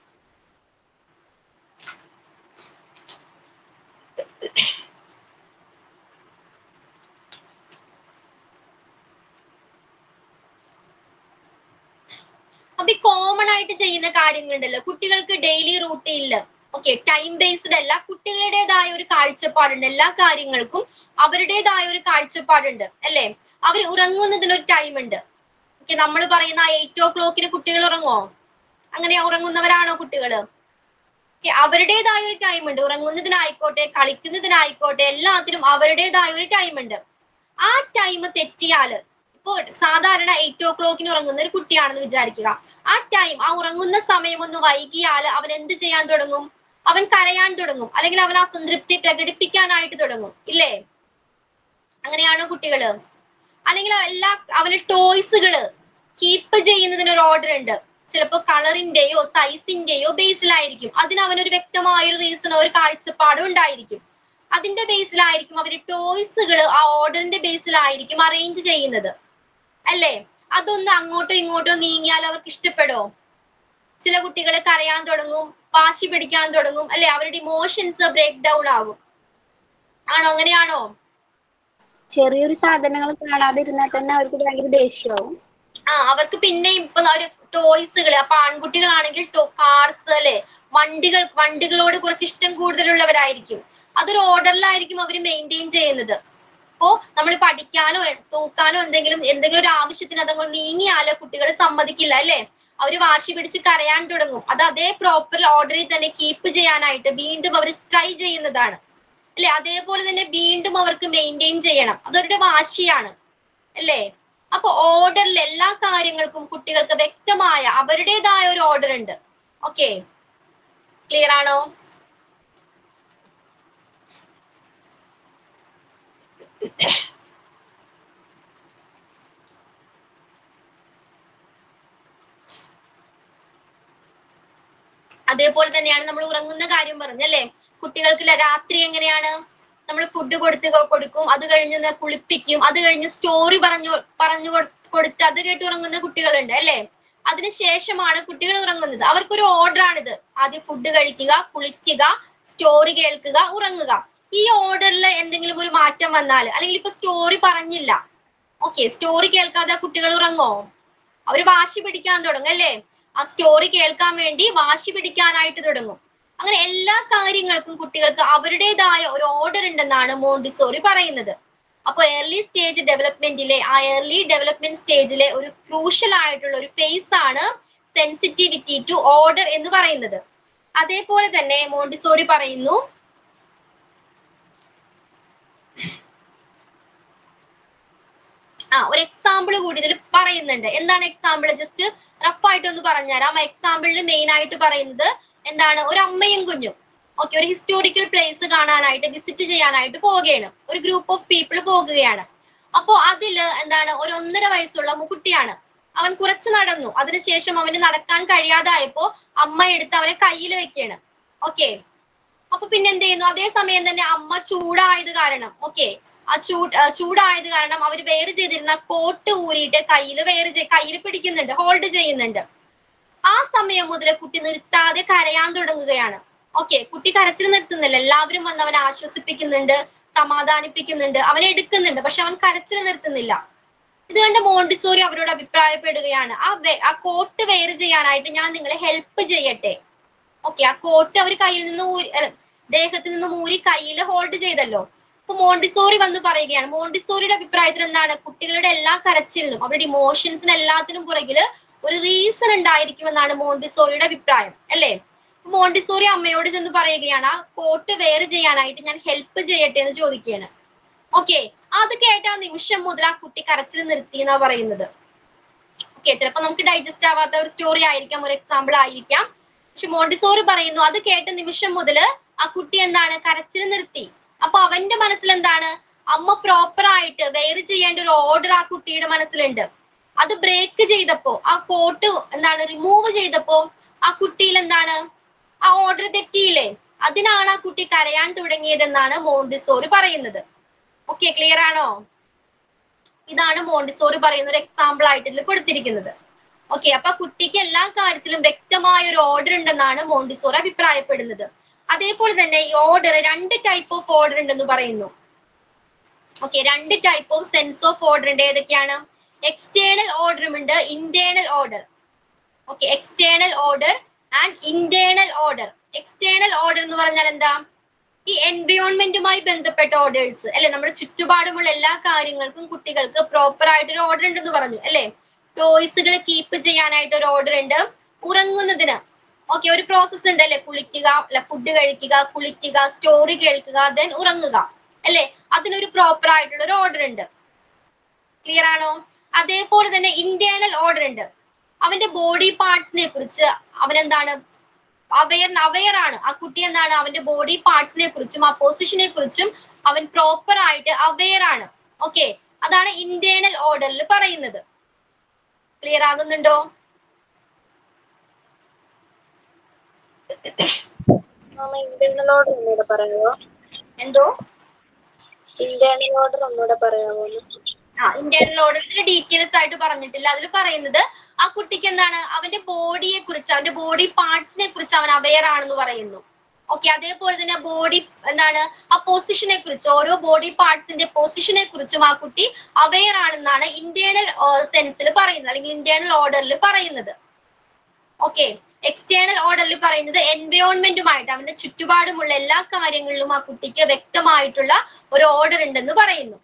അപ്പൊ ഈ കോമൺ ആയിട്ട് ചെയ്യുന്ന കാര്യങ്ങളുണ്ടല്ലോ കുട്ടികൾക്ക് ഡെയിലി റൂട്ടീനില് ഓക്കെ ടൈം ബേസ്ഡ് അല്ല കുട്ടികളുടേതായ ഒരു കാഴ്ചപ്പാടുണ്ട് എല്ലാ കാര്യങ്ങൾക്കും അവരുടേതായ ഒരു കാഴ്ചപ്പാടുണ്ട് അല്ലേ അവർ ഉറങ്ങുന്നതിന് ഒരു ടൈം ഉണ്ട് ഓക്കെ നമ്മൾ പറയുന്ന എയ്റ്റ് ഓ ക്ലോക്കിന് കുട്ടികൾ ഉറങ്ങുമോ അങ്ങനെ ഉറങ്ങുന്നവരാണോ കുട്ടികള് ഓക്കെ അവരുടേതായ ഒരു ടൈം ഉണ്ട് ഉറങ്ങുന്നതിനായിക്കോട്ടെ കളിക്കുന്നതിനായിക്കോട്ടെ എല്ലാത്തിനും അവരുടേതായ ഒരു ടൈം ഉണ്ട് ആ ടൈം തെറ്റിയാല് ഇപ്പോ സാധാരണ എയ്റ്റ് ഓ ക്ലോക്കിന് ഉറങ്ങുന്ന ഒരു കുട്ടിയാണെന്ന് വിചാരിക്കുക ആ ടൈം ആ ഉറങ്ങുന്ന സമയം ഒന്ന് വൈകിയാൽ അവൻ എന്ത് ചെയ്യാൻ തുടങ്ങും അവൻ കരയാൻ തുടങ്ങും അല്ലെങ്കിൽ അവൻ അസംതൃപ്തി പ്രകടിപ്പിക്കാനായിട്ട് തുടങ്ങും ഇല്ലേ അങ്ങനെയാണോ കുട്ടികള് അല്ലെങ്കിൽ എല്ലാ അവന് ടോയ്സുകള് കീപ്പ് ചെയ്യുന്നതിന് ഒരു ഓർഡർ ഉണ്ട് ചിലപ്പോൾ കളറിന്റെയോ സൈസിന്റെയോ ബേസിലായിരിക്കും അതിന് അവനൊരു വ്യക്തമായ ഒരു റീസണോ ഒരു കാഴ്ചപ്പാടോ ഉണ്ടായിരിക്കും അതിന്റെ ബേസിലായിരിക്കും അവർ ടോയ്സുകൾ ആ ഓർഡറിന്റെ ബേസിലായിരിക്കും അറേഞ്ച് ചെയ്യുന്നത് അല്ലേ അതൊന്ന് അങ്ങോട്ടോ ഇങ്ങോട്ടോ നീങ്ങിയാൽ അവർക്ക് ഇഷ്ടപ്പെടോ ചില കുട്ടികൾ കരയാൻ തുടങ്ങും വാശി പിടിക്കാൻ തുടങ്ങും അല്ലെ അവരുടെ ഇമോഷൻസ് ബ്രേക്ക് ഡൗൺ ആകും ആണോ അങ്ങനെയാണോ ചെറിയൊരു സാധനങ്ങൾ കാണാതിരുന്നാൽ തന്നെ അവർക്ക് ഭയങ്കര ദേഷ്യമാവും ആ അവർക്ക് പിന്നെയും ഇപ്പൊ ഒരു ടോയ്സുകൾ അപ്പൊ ആൺകുട്ടികളാണെങ്കിൽ കാർസ് അല്ലെ വണ്ടികൾ വണ്ടികളോട് കുറച്ച് ഇഷ്ടം കൂടുതലുള്ളവരായിരിക്കും അതൊരു ഓർഡറിലായിരിക്കും അവർ മെയിൻറ്റെയിൻ ചെയ്യുന്നത് അപ്പോ നമ്മൾ പഠിക്കാനോ എ- തൂക്കാനോ എന്തെങ്കിലും എന്തെങ്കിലും ഒരു ആവശ്യത്തിന് അതങ്ങോട്ട് നീങ്ങിയാലോ കുട്ടികൾ സമ്മതിക്കില്ല അല്ലെ അവര് വാശി പിടിച്ച് കരയാൻ തുടങ്ങും അത് അതേ പ്രോപ്പർ ഓർഡറിൽ തന്നെ കീപ്പ് ചെയ്യാനായിട്ട് വീണ്ടും അവർ ട്രൈ ചെയ്യുന്നതാണ് അല്ലെ അതേപോലെ തന്നെ വീണ്ടും അവർക്ക് മെയിൻറ്റെയിൻ ചെയ്യണം അതവരുടെ വാശിയാണ് അല്ലേ അപ്പൊ ഓർഡറിൽ എല്ലാ കാര്യങ്ങൾക്കും കുട്ടികൾക്ക് വ്യക്തമായ അവരുടേതായ ഒരു ഓർഡർ ഉണ്ട് ഓക്കെ ക്ലിയർ ആണോ അതേപോലെ തന്നെയാണ് നമ്മൾ ഉറങ്ങുന്ന കാര്യം പറഞ്ഞല്ലേ കുട്ടികൾക്ക് ല- രാത്രി എങ്ങനെയാണ് നമ്മൾ ഫുഡ് കൊടുത്ത് കൊ- കൊടുക്കും അത് കഴിഞ്ഞ് ന- കുളിപ്പിക്കും അത് കഴിഞ്ഞ് സ്റ്റോറി പറഞ്ഞു പറഞ്ഞു കൊടു- കൊടുത്ത് അത് കേട്ട് ഉറങ്ങുന്ന കുട്ടികളുണ്ട് അല്ലേ അതിനുശേഷമാണ് കുട്ടികൾ ഉറങ്ങുന്നത് അവർക്കൊരു ഓർഡർ ആണിത് ആദ്യം ഫുഡ് കഴിക്കുക കുളിക്കുക സ്റ്റോറി കേൾക്കുക ഉറങ്ങുക ഈ ഓർഡറിൽ എന്തെങ്കിലും ഒരു മാറ്റം വന്നാൽ അല്ലെങ്കിൽ ഇപ്പൊ സ്റ്റോറി പറഞ്ഞില്ല ഓക്കെ സ്റ്റോറി കേൾക്കാതെ കുട്ടികൾ ഉറങ്ങോ അവര് വാശി പിടിക്കാൻ തുടങ്ങും അല്ലേ ആ സ്റ്റോറി കേൾക്കാൻ വേണ്ടി വാശി പിടിക്കാനായിട്ട് തുടങ്ങും അങ്ങനെ എല്ലാ കാര്യങ്ങൾക്കും കുട്ടികൾക്ക് അവരുടേതായ ഒരു ഓർഡർ ഉണ്ടെന്നാണ് മോണ്ടിസോറി പറയുന്നത് അപ്പോൾ ഏർലി സ്റ്റേജ് ഡെവലപ്മെന്റിലെ ആ ഏർലി ഡെവലപ്മെന്റ് സ്റ്റേജിലെ ഒരു ക്രൂഷ്യൽ ആയിട്ടുള്ള ഒരു ഫേസ് ആണ് സെൻസിറ്റിവിറ്റി ടു ഓർഡർ എന്ന് പറയുന്നത് അതേപോലെ തന്നെ മോണ്ടിസോറി പറയുന്നു ആ ഒരു എക്സാമ്പിൾ കൂടി ഇതിൽ പറയുന്നുണ്ട് എന്താണ് എക്സാമ്പിൾ ജസ്റ്റ് റഫ് ആയിട്ട് ഒന്ന് പറഞ്ഞുതരാം ആ എക്സാമ്പിളിൽ മെയിൻ ആയിട്ട് പറയുന്നത് എന്താണ് ഒരു അമ്മയും കുഞ്ഞും ഓക്കെ ഒരു ഹിസ്റ്റോറിക്കൽ പ്ലേസ് കാണാനായിട്ട് വിസിറ്റ് ചെയ്യാനായിട്ട് പോവുകയാണ് ഒരു ഗ്രൂപ്പ് ഓഫ് പീപ്പിൾ പോകുകയാണ് അപ്പോ അതില് എന്താണ് ഒരു ഒന്നര വയസ്സുള്ള കുട്ടിയാണ് അവൻ കുറച്ച് നടന്നു അതിനുശേഷം അവന് നടക്കാൻ കഴിയാതായപ്പോ അമ്മ എടുത്ത് അവനെ കയ്യിൽ വെക്കാണ് ഓക്കെ അപ്പൊ പിന്നെ എന്ത് ചെയ്യുന്നു അതേ സമയം തന്നെ അമ്മ ചൂടായത് കാരണം ഓക്കെ ആ ചൂട് ആ ചൂടായത് കാരണം അവർ വെയർ ചെയ്തിരുന്ന കോട്ട് ഊരിയിട്ട് കയ്യിൽ വെയർ കയ്യിൽ പിടിക്കുന്നുണ്ട് ഹോൾഡ് ചെയ്യുന്നുണ്ട് ആ സമയം മുതൽ കുട്ടി നിർത്താതെ കരയാൻ തുടങ്ങുകയാണ് ഓക്കെ കുട്ടി കരച്ചിൽ നിർത്തുന്നില്ല എല്ലാവരും വന്ന് അവനെ ആശ്വസിപ്പിക്കുന്നുണ്ട് സമാധാനിപ്പിക്കുന്നുണ്ട് അവനെ എടുക്കുന്നുണ്ട് പക്ഷെ അവൻ കരച്ചിൽ നിർത്തുന്നില്ല ഇത് കണ്ട് മോണ്ടിസോറി അവരോട് അഭിപ്രായപ്പെടുകയാണ് ആ വെ- ആ കോട്ട് വെയർ ചെയ്യാനായിട്ട് ഞാൻ നിങ്ങളെ ഹെൽപ്പ് ചെയ്യട്ടെ ഓക്കെ ആ കോട്ട് അവർ കയ്യിൽ നിന്ന് ഊരി അല്ല, ദേഹത്തിൽ നിന്ന് ഊരി കയ്യിൽ ഹോൾഡ് ചെയ്തല്ലോ അപ്പൊ മോണ്ടിസോറി വന്ന് പറയുകയാണ് മോണ്ടിസോറിയുടെ അഭിപ്രായത്തിൽ എന്താണ് കുട്ടികളുടെ എല്ലാ കരച്ചിലിനും അവരുടെ ഇമോഷൻസിന് എല്ലാത്തിനും പുറകില് ഒരു റീസൺ ഉണ്ടായിരിക്കുമെന്നാണ് മോണ്ടിസോറിയുടെ അഭിപ്രായം അല്ലേ അപ്പൊ മോണ്ടിസോറി അമ്മയോട് ചെന്ന് പറയുകയാണ് ആ കോട്ട് വെയർ ചെയ്യാനായിട്ട് ഞാൻ ഹെൽപ്പ് ചെയ്യട്ടെ എന്ന് ചോദിക്കുകയാണ് ഓക്കെ അത് കേട്ട ആ നിമിഷം മുതൽ ആ കുട്ടി കരച്ചിൽ നിർത്തി എന്നാ പറയുന്നത് ഓക്കെ ചിലപ്പോ നമുക്ക് ഡൈജസ്റ്റ് ആവാത്ത ഒരു സ്റ്റോറി ആയിരിക്കാം ഒരു എക്സാമ്പിൾ ആയിരിക്കാം പക്ഷെ മോണ്ടിസോറി പറയുന്നു അത് കേട്ട നിമിഷം മുതൽ ആ കുട്ടി എന്താണ് കരച്ചിൽ നിർത്തി അപ്പൊ അവന്റെ മനസ്സിൽ എന്താണ് അമ്മ പ്രോപ്പർ ആയിട്ട് വെയർ ചെയ്യേണ്ട ഒരു ഓർഡർ ആ കുട്ടിയുടെ മനസ്സിലുണ്ട് അത് ബ്രേക്ക് ചെയ്തപ്പോ ആ കോട്ട് എന്താണ് റിമൂവ് ചെയ്തപ്പോ ആ കുട്ടിയിൽ എന്താണ് ആ ഓർഡർ തെറ്റിയില്ലേ അതിനാണ് ആ കുട്ടി കരയാൻ തുടങ്ങിയതെന്നാണ് മോണ്ടിസോറി പറയുന്നത് ഓക്കെ ക്ലിയർ ആണോ ഇതാണ് മോണ്ടിസോറി പറയുന്ന ഒരു എക്സാമ്പിൾ ആയിട്ട് ഇതിൽ കൊടുത്തിരിക്കുന്നത് ഓക്കെ അപ്പൊ കുട്ടിക്ക് എല്ലാ കാര്യത്തിലും വ്യക്തമായ ഒരു ഓർഡർ ഉണ്ടെന്നാണ് മോണ്ടിസോറി അഭിപ്രായപ്പെടുന്നത് അതേപോലെ തന്നെ ഈ ഓർഡർ രണ്ട് ടൈപ്പ് ഓഫ് ഓർഡർ ഉണ്ടെന്ന് പറയുന്നു ഓക്കെ രണ്ട് type of sense of order ഉണ്ട് ഏതൊക്കെയാണ് എക്സ്റ്റേണൽ ഓർഡറും ഉണ്ട് internal order okay external order and internal order external order എന്ന് പറഞ്ഞാൽ എന്താ ഈ എൻവയോൺമെന്റുമായി ബന്ധപ്പെട്ട ഓർഡേഴ്സ് അല്ലെ നമ്മുടെ ചുറ്റുപാടുമുള്ള എല്ലാ കാര്യങ്ങൾക്കും കുട്ടികൾക്ക് പ്രോപ്പർ ആയിട്ട് ഒരു ഓർഡർ ഉണ്ടെന്ന് പറഞ്ഞു അല്ലെ ടോയ്സുകൾ കീപ്പ് ചെയ്യാനായിട്ട് ഒരു ഓർഡർ ഉണ്ട് ഉറങ്ങുന്നതിന് ഓക്കെ ഒരു പ്രോസസ്സ് ഉണ്ട് അല്ലെ കുളിക്കുക അല്ല ഫുഡ് കഴിക്കുക കുളിക്കുക സ്റ്റോറി കേൾക്കുക ദെൻ ഉറങ്ങുക അല്ലെ അതിനൊരു പ്രോപ്പർ ആയിട്ടുള്ള ഒരു ഓർഡർ ഉണ്ട് ക്ലിയർ ആണോ അതേപോലെ തന്നെ ഇന്റേണൽ ഓർഡർ ഉണ്ട് അവന്റെ ബോഡി പാർട്സിനെ കുറിച്ച് അവൻ എന്താണ് അവയർ അവയർ ആണ് ആ കുട്ടി എന്താണ് അവന്റെ ബോഡി പാർട്സിനെ കുറിച്ചും ആ പൊസിഷനെ കുറിച്ചും അവൻ പ്രോപ്പർ ആയിട്ട് അവയർ ആണ് ഓക്കെ അതാണ് ഇന്റേണൽ ഓർഡറിൽ പറയുന്നത് ക്ലിയർ ആകുന്നുണ്ടോ മാമ ഇന്റേണൽ ഓർഡർ ഒന്നുകൂടെ പറയുമോ എന്തോ ഇന്റേണൽ ഓർഡർ ഒന്നുകൂടെ പറയാമോ ആ ഇന്റേണൽ ഓർഡറിൽ ഡീറ്റെയിൽസ് ആയിട്ട് പറഞ്ഞിട്ടില്ല അതിൽ പറയുന്നത് ആ കുട്ടിക്ക് എന്താണ് അവന്റെ ബോഡിയെ കുറിച്ച് അവന്റെ ബോഡി പാർട്സിനെ കുറിച്ച് അവൻ അവെയർ ആണെന്ന് പറയുന്നു ഓക്കെ അതേപോലെ തന്നെ ബോഡി എന്താണ് ആ പൊസിഷനെ കുറിച്ച് ഓരോ ബോഡി പാർട്സിന്റെ പൊസിഷനെ കുറിച്ചും ആ കുട്ടി അവെയർ ആണെന്നാണ് ഇന്റേണൽ സെൻസിൽ പറയുന്നത് അല്ലെങ്കിൽ ഇന്റേണൽ ഓർഡറിൽ പറയുന്നത് ഓക്കെ എക്സ്റ്റേണൽ ഓർഡറിൽ പറയുന്നത് എൻവയോൺമെന്റുമായിട്ട് അവന്റെ ചുറ്റുപാടുമുള്ള എല്ലാ കാര്യങ്ങളിലും ആ കുട്ടിക്ക് വ്യക്തമായിട്ടുള്ള ഒരു ഓർഡർ ഉണ്ടെന്ന് പറയുന്നു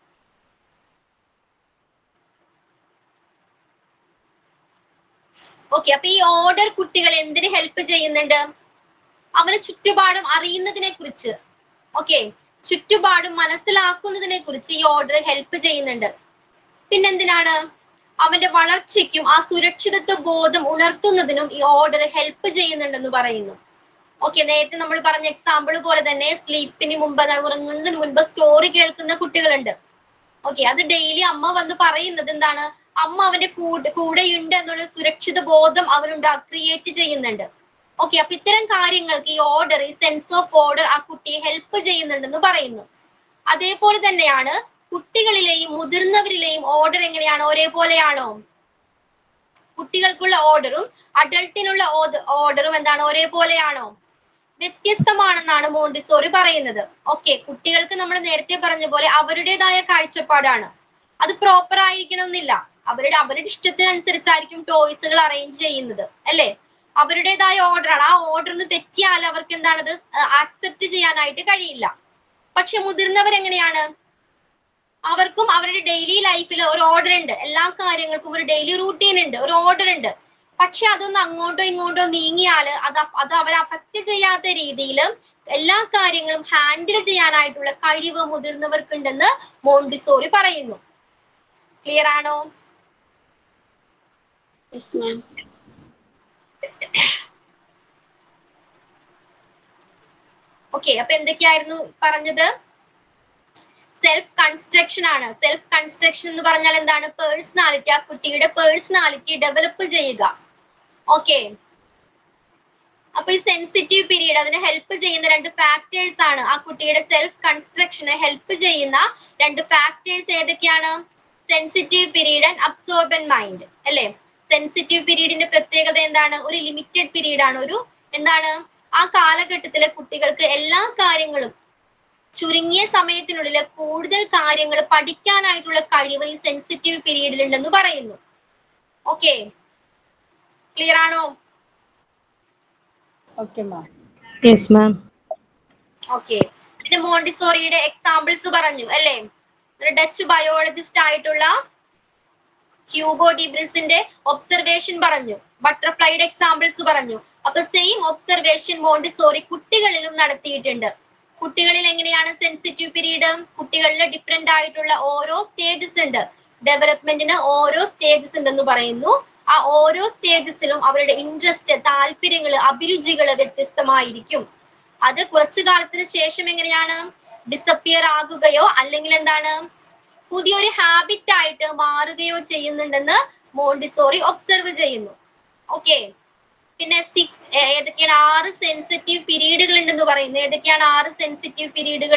ഓക്കെ അപ്പൊ ഈ ഓർഡർ കുട്ടികളെ എന്തിന് ഹെൽപ്പ് ചെയ്യുന്നുണ്ട് അവന് ചുറ്റുപാടും അറിയുന്നതിനെ കുറിച്ച് ഓക്കെ ചുറ്റുപാടും മനസ്സിലാക്കുന്നതിനെ കുറിച്ച് ഈ ഓർഡർ ഹെൽപ്പ് ചെയ്യുന്നുണ്ട് പിന്നെന്തിനാണ് അവന്റെ വളർച്ചയ്ക്കും ആ സുരക്ഷിതത്വ ബോധം ഉണർത്തുന്നതിനും ഈ ഓർഡർ ഹെൽപ്പ് ചെയ്യുന്നുണ്ടെന്ന് പറയുന്നു ഓക്കെ നേരത്തെ നമ്മൾ പറഞ്ഞ എക്സാമ്പിൾ പോലെ തന്നെ സ്ലീപ്പിന് മുമ്പ് അതാണ് ഉറങ്ങുന്നതിന് മുൻപ് സ്റ്റോറി കേൾക്കുന്ന കുട്ടികളുണ്ട് ഓക്കെ അത് ഡെയിലി അമ്മ വന്ന് പറയുന്നത് എന്താണ് അമ്മ അവന്റെ കൂടെ കൂടെയുണ്ട് എന്നുള്ള സുരക്ഷിത ബോധം അവനുണ്ടാ ക്രിയേറ്റ് ചെയ്യുന്നുണ്ട് ഓക്കെ അപ്പൊ ഇത്തരം കാര്യങ്ങൾക്ക് ഈ ഓർഡർ ഈ സെൻസ് ഓഫ് ഓർഡർ ആ കുട്ടിയെ ഹെൽപ്പ് ചെയ്യുന്നുണ്ടെന്ന് പറയുന്നു അതേപോലെ തന്നെയാണ് കുട്ടികളിലെയും മുതിർന്നവരിലെയും ഓർഡർ എങ്ങനെയാണ് ഒരേപോലെയാണോ കുട്ടികൾക്കുള്ള ഓർഡറും അഡൾട്ടിനുള്ള ഓർഡറും എന്താണ് ഒരേപോലെയാണോ വ്യത്യസ്തമാണെന്നാണ് മോണ്ടിസോറി പറയുന്നത് ഓക്കെ കുട്ടികൾക്ക് നമ്മൾ നേരത്തെ പറഞ്ഞ പോലെ അവരുടേതായ കാഴ്ചപ്പാടാണ് അത് പ്രോപ്പർ ആയിരിക്കണം എന്നില്ല അവരുടെ അവരുടെ ഇഷ്ടത്തിനനുസരിച്ചായിരിക്കും ടോയ്സുകൾ അറേഞ്ച് ചെയ്യുന്നത് അല്ലേ അവരുടേതായ ഓർഡറാണ് ആ ഓർഡറിന് തെറ്റിയാൽ അവർക്ക് എന്താണത് ആക്സെപ്റ്റ് ചെയ്യാനായിട്ട് കഴിയില്ല പക്ഷെ മുതിർന്നവർ എങ്ങനെയാണ് അവർക്കും അവരുടെ ഡെയിലി ലൈഫിൽ ഒരു ഓർഡർ ഉണ്ട് എല്ലാ കാര്യങ്ങൾക്കും ഒരു ഡെയിലി റൂട്ടീൻ ഉണ്ട് ഒരു ഓർഡർ ഉണ്ട് പക്ഷെ അതൊന്ന് അങ്ങോട്ടോ ഇങ്ങോട്ടോ നീങ്ങിയാൽ അത് അ- അത് അവരെ അഫക്റ്റ് ചെയ്യാത്ത രീതിയിൽ എല്ലാ കാര്യങ്ങളും ഹാൻഡിൽ ചെയ്യാനായിട്ടുള്ള കഴിവ് മുതിർന്നവർക്കുണ്ടെന്ന് മോണ്ടിസോറി പറയുന്നു ക്ലിയർ ആണോ യെസ് മാം ഓക്കെ അപ്പൊ എന്തൊക്കെയായിരുന്നു പറഞ്ഞത് സെൽഫ് കൺസ്ട്രക്ഷൻ ആണ് സെൽഫ് കൺസ്ട്രക്ഷൻ എന്ന് പറഞ്ഞാൽ എന്താണ് പേഴ്സണാലിറ്റി ആ കുട്ടിയുടെ പേഴ്സണാലിറ്റി ഡെവലപ്പ് ചെയ്യുക ഓക്കെ അപ്പൊ ഈ സെൻസിറ്റീവ് പീരീഡ് അതിനെ ഹെൽപ്പ് ചെയ്യുന്ന രണ്ട് ഫാക്ടേഴ്സ് ആണ് ആ കുട്ടിയുടെ സെൽഫ് കൺസ്ട്രക്ഷനെ ഹെൽപ്പ് ചെയ്യുന്ന രണ്ട് ഫാക്ടേഴ്സ് ഏതൊക്കെയാണ് sensitive period and absorbent mind അല്ലെ സെൻസിറ്റീവ് പീരീഡിന്റെ പ്രത്യേകത എന്താണ് ഒരു ലിമിറ്റഡ് പീരീഡ് ആണ് ഒരു എന്താണ് ആ കാലഘട്ടത്തിലെ കുട്ടികൾക്ക് എല്ലാ കാര്യങ്ങളും ചുരുങ്ങിയ സമയത്തിനുള്ളിൽ കൂടുതൽ കാര്യങ്ങൾ പഠിക്കാനായിട്ടുള്ള കഴിവ് ഈ സെൻസിറ്റീവ് പീരീഡിൽ ഉണ്ടെന്ന് പറയുന്നു ഓക്കെ ക്ലിയർ ആണോ okay ma'am yes ma'am okay പിന്നെ മോണ്ടിസോറിയുടെ എക്സാമ്പിൾസ് പറഞ്ഞു അല്ലേ ഒരു ഡച്ച് ബയോളജിസ്റ്റ് ആയിട്ടുള്ള ഹ്യൂഗോ ഡിബ്രിസിന്റെ ഒബ്സർവേഷൻ പറഞ്ഞു ബട്ടർഫ്ലൈയുടെ എക്സാമ്പിൾസ് പറഞ്ഞു അപ്പൊ സെയിം ഒബ്സർവേഷൻ മോണ്ടിസോറി കുട്ടികളിലും നടത്തിയിട്ടുണ്ട് കുട്ടികളിൽ എങ്ങനെയാണ് സെൻസിറ്റീവ് പീരീഡ് കുട്ടികളിൽ ഡിഫറെന്റ് ആയിട്ടുള്ള ഓരോ സ്റ്റേജസ് ഉണ്ട് ഡെവലപ്മെന്റിന് ഓരോ സ്റ്റേജസ് ഉണ്ടെന്ന് പറയുന്നു ആ ഓരോ സ്റ്റേജസിലും അവരുടെ ഇൻട്രസ്റ്റ് താല്പര്യങ്ങള് അഭിരുചികള് വ്യത്യസ്തമായിരിക്കും അത് കുറച്ചു കാലത്തിന് ശേഷം എങ്ങനെയാണ് ഡിസപ്പിയർ ആകുകയോ അല്ലെങ്കിൽ എന്താണ് പുതിയൊരു ഹാബിറ്റ് ആയിട്ട് മാറുകയോ ചെയ്യുന്നുണ്ടെന്ന് മോണ്ടിസോറി ഒബ്സർവ് ചെയ്യുന്നു ഓക്കെ പിന്നെ സിക്സ് ഏതൊക്കെയാണ് ആറ് സെൻസിറ്റീവ് പീരീഡുകൾ ഉണ്ടെന്ന് പറയുന്നു ഏതൊക്കെയാണ് ആറ് സെൻസിറ്റീവ് പീരീഡുകൾ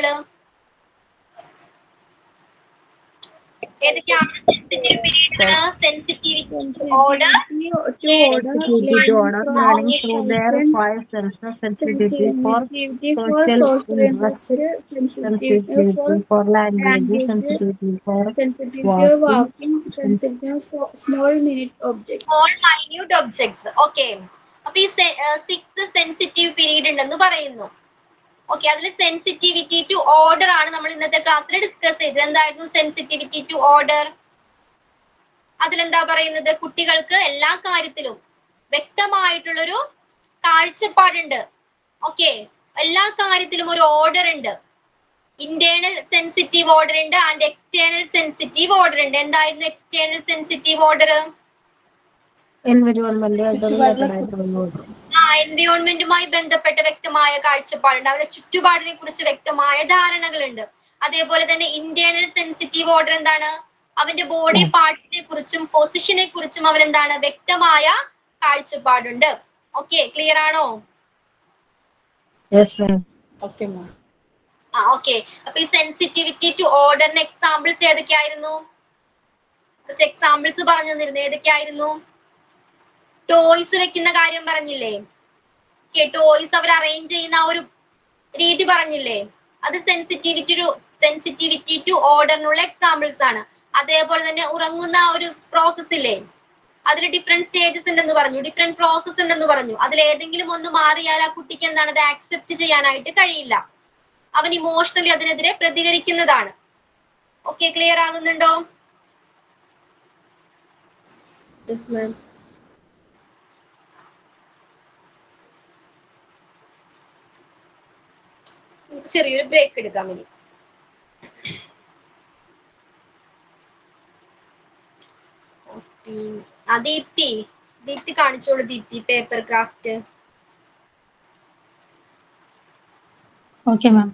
ഏതൊക്കെയാണ് സെൻസിറ്റീവ് പീരീഡുകൾ sensitivity order Sensitivity to order learning through their five senses, sensitivity for social interest, sensitivity for language, sensitivity for sensitivity Walking. of walking, sensitivity of small minute objects. Small minute objects okay അപ്പൊ ഈ six sensitive period ഉണ്ടെന്ന് പറയുന്നു okay അതിൽ sensitivity to order ആണ് നമ്മൾ ഇന്നത്തെ ക്ലാസ്സിൽ discuss ചെയ്തത് എന്തായിരുന്നു സെൻസിറ്റിവിറ്റി ടു ഓർഡർ അതിലെന്താ പറയുന്നത് കുട്ടികൾക്ക് എല്ലാ കാര്യത്തിലും വ്യക്തമായിട്ടുള്ളൊരു കാഴ്ചപ്പാടുണ്ട് ഓക്കെ എല്ലാ കാര്യത്തിലും ഒരു ഓർഡർ ഉണ്ട് ഇന്റേണൽ സെൻസിറ്റീവ് ഓർഡർ ഉണ്ട് ആൻഡ് എക്സ്റ്റേണൽ സെൻസിറ്റീവ് ഓർഡർ ഉണ്ട് എന്തായിരുന്നു external sensitive order environment related ആയിട്ടുള്ള ആ എൻവയോൺമെന്റുമായി ബന്ധപ്പെട്ട വ്യക്തമായ കാഴ്ചപ്പാടുണ്ട് അവരുടെ ചുറ്റുപാടിനെ കുറിച്ച് വ്യക്തമായ ധാരണകളുണ്ട് അതേപോലെ തന്നെ ഇന്റേണൽ സെൻസിറ്റീവ് ഓർഡർ എന്താണ് അവന്റെ ബോഡി പാർട്ടിനെ കുറിച്ചും പൊസിഷനെ കുറിച്ചും അവൻ എന്താണ് വ്യക്തമായ കാഴ്ചപ്പാടുണ്ട് ഓക്കെ ക്ലിയർ ആണോ Yes, ma'am. ഓക്കെ മാം ആ ഓക്കെ അപ്പൊ ഈ സെൻസിറ്റിവിറ്റി ടു ഓർഡറിന് എക്സാമ്പിൾസ് ഏതൊക്കെയായിരുന്നു കുറച്ച് എക്സാമ്പിൾസ് പറഞ്ഞു തന്നിരുന്നു ഏതൊക്കെയായിരുന്നു ടോയ്സ് വെക്കുന്ന കാര്യം പറഞ്ഞില്ലേ ടോയ്സ് അവർ അറേഞ്ച് ചെയ്യുന്ന ആ ഒരു രീതി പറഞ്ഞില്ലേ അത് സെൻസിറ്റിവിറ്റി ടു സെൻസിറ്റിവിറ്റി ടു ഓർഡറിനുള്ള എക്സാമ്പിൾസ് ആണ് അതേപോലെ തന്നെ ഉറങ്ങുന്ന ആ ഒരു പ്രോസസ് ഇല്ലേ അതിൽ ഡിഫറെന്റ് സ്റ്റേജസ് ഉണ്ടെന്ന് പറഞ്ഞു ഡിഫറെന്റ് പ്രോസസ് ഉണ്ടെന്ന് പറഞ്ഞു അതിൽ ഏതെങ്കിലും ഒന്ന് മാറിയാൽ ആ കുട്ടിക്ക് എന്താണ് അത് ആക്സെപ്റ്റ് ചെയ്യാനായിട്ട് കഴിയില്ല അവൻ ഇമോഷണലി അതിനെതിരെ പ്രതികരിക്കുന്നതാണ് ഓക്കെ ക്ലിയർ ആകുന്നുണ്ടോ യെസ് മാം നമുക്ക് ചെറിയൊരു ബ്രേക്ക് എടുക്കാം ഇനി ഫോർട്ടീൻ ആ ദീപ്തി ദീപ്തി കാണിച്ചോളൂ Deepti paper craft okay ma'am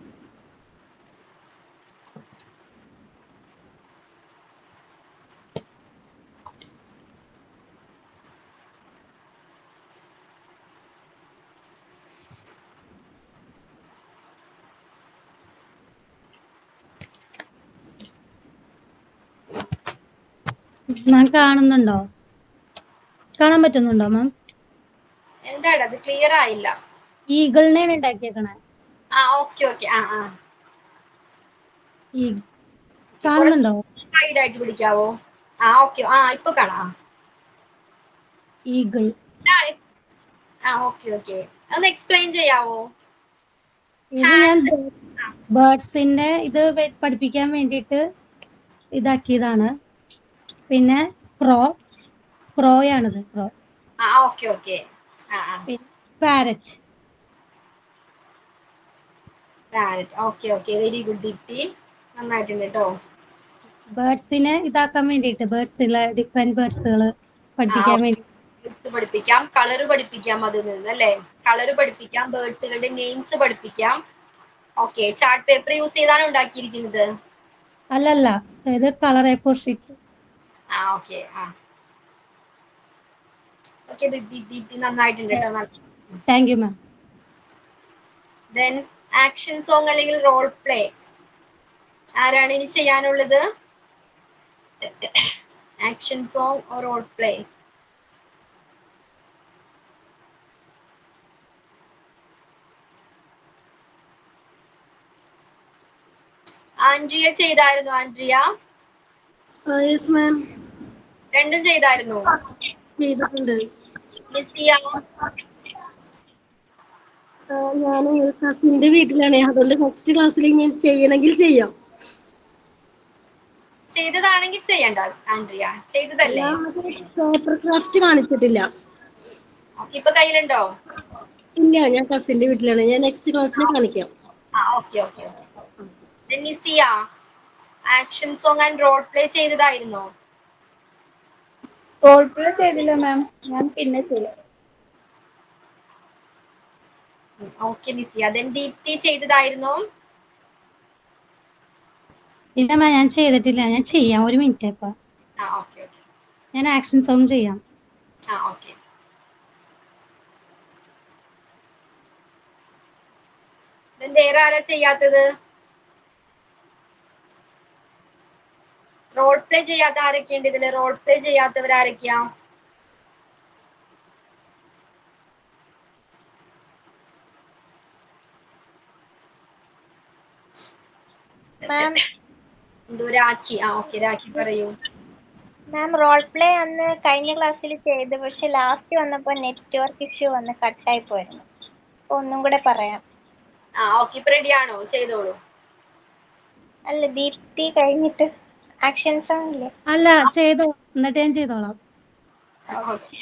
ma'am കാണുന്നുണ്ടോ കാണാൻ പറ്റുന്നുണ്ടോ മാം എന്താണ് അത് ക്ലിയർ ആയില്ല ഈഗിളിനെയാണ് ഉണ്ടാക്കിയേക്കണേ ആ ഓക്കെ ഓക്കെ ആ ആ ഈ കാണുന്നുണ്ടോ സൈഡ് ആയിട്ട് പിടിക്കാവോ ആ ഓക്കെ ആ ഇപ്പൊ കാണാം ഈഗിൾ ആ, ആ ഓക്കെ ഓക്കെ ഒന്ന് എക്സ്പ്ലെയിൻ ചെയ്യാവോ ഇത് ഞാൻ ബേർഡ്സിന്റെ ഇത് വെ- പഠിപ്പിക്കാൻ വേണ്ടിയിട്ട് ഇതാക്കിയതാണ് പിന്നെ പ്രോ പ്രോയാണിത് പ്രോ ആ ഓക്കെ ഓക്കെ ആ ആ parrot parrot okay okay very good Deepti നന്നായിട്ടുണ്ട് കേട്ടോ ബേർഡ്സിനെ ഇതാക്കാൻ വേണ്ടിയിട്ട് ബേർഡ്സിലെ ഡിഫറെന്റ് ബേർഡ്സുകൾ പഠിപ്പിക്കാൻ വേണ്ടി ബേർഡ്സ് പഠിപ്പിക്കാം കളർ പഠിപ്പിക്കാം അതിൽ നിന്ന് അല്ലേ കളർ പഠിപ്പിക്കാം ബേർഡ്സുകളുടെ നെയിംസ് പഠിപ്പിക്കാം ഓക്കെ ചാർട്ട് പേപ്പർ യൂസ് ചെയ്താണ് ഉണ്ടാക്കിയിരിക്കുന്നത് അല്ലല്ല ഇത് കളർ എ ഫോർ ഷീറ്റ് ആ ഓക്കെ ആ ഓക്കെ ദീപ്തി നന്നായിട്ടുണ്ട് കേട്ടോ നല്ല thank you ma'am then action song അല്ലെങ്കിൽ റോൾ പ്ലേ ആരാണ് ഇനി ചെയ്യാനുള്ളത് action song or role play Andrea ചെയ്തായിരുന്നു ആൻഡ്രിയ യെസ് മാം രണ്ടും ചെയ്തായിരുന്നു ചെയ്തിട്ടുണ്ട് ലിസിയ ഞാൻ കസിന്റെ വീട്ടിലാണ് അതുകൊണ്ട് നെക്സ്റ്റ് ക്ലാസ്സിൽ ഞാൻ ചെയ്യണമെങ്കിൽ ചെയ്യാം ചെയ്തതാണെങ്കിൽ ചെയ്യണ്ട ആൻഡ്രിയ ചെയ്തതല്ലേ പേപ്പർ ക്രാഫ്റ്റ് കാണിച്ചിട്ടില്ല ഇപ്പൊ കയ്യിലുണ്ടോ ഇല്ല ഞാൻ കസിന്റെ വീട്ടിലാണ് ഞാൻ നെക്സ്റ്റ് ക്ലാസ്സിൽ കാണിക്കാം ആ okay okay okay Nisiya action song and role play ചെയ്തതായിരുന്നോ റോൾ പ്ലേ ചെയ്തില്ല മാം ഞാൻ പിന്നെ ചെയ്യാം ഓക്കെ നിസിയ ദെൻ ദീപ്തി ചെയ്തതായിരുന്നോ ഇല്ല മാം ഞാൻ ചെയ്തിട്ടില്ല ഞാൻ ചെയ്യാം ഒരു മിനിറ്റ് ഇപ്പൊ ആ ഓക്കെ ഓക്കെ ഞാൻ ആക്ഷൻ സോങ് ചെയ്യാം ആ ഓക്കെ വേറെ ആരാ ചെയ്യാത്തത് റോൾ പ്ലേ ചെയ്യാത്ത ആരൊക്കെയുണ്ട് ഇതില് റോൾ പ്ലേ ചെയ്യാത്തവർ ആരൊക്കെയാ മാം എന്തോ രാഖി ആ ഓക്കെ രാഖി പറയൂ മാം റോൾ പ്ലേ അന്ന് കഴിഞ്ഞ ക്ലാസ്സിൽ ചെയ്തു പക്ഷെ ലാസ്റ്റ് വന്നപ്പോൾ നെറ്റ്വർക്ക് ഇഷ്യൂ വന്ന് കട്ടായി പോയിരുന്നു അപ്പൊ ഒന്നും കൂടെ പറയാം ആ ഓക്കെ ഇപ്പൊ റെഡി ആണോ ചെയ്തോളൂ അല്ല ദീപ്തി കഴിഞ്ഞിട്ട് ആക്ഷൻ സോങ് ഇല്ലേ അല്ല ചെയ്തോ എന്നിട്ട് ഞാൻ ചെയ്തോളാം okay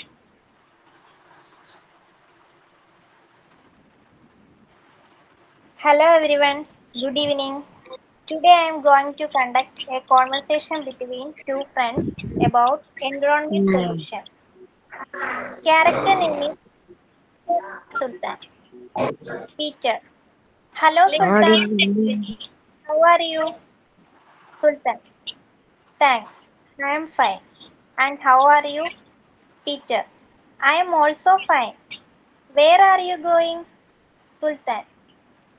Hello everyone, good evening. Today I am going to conduct a conversation between two friends about environment pollution. Character name is Sultan. Teacher. Hello Sultan. How are you? Sultan. Thanks. I am fine. And how are you? Teacher. I am also fine. Where are you going? Sultan.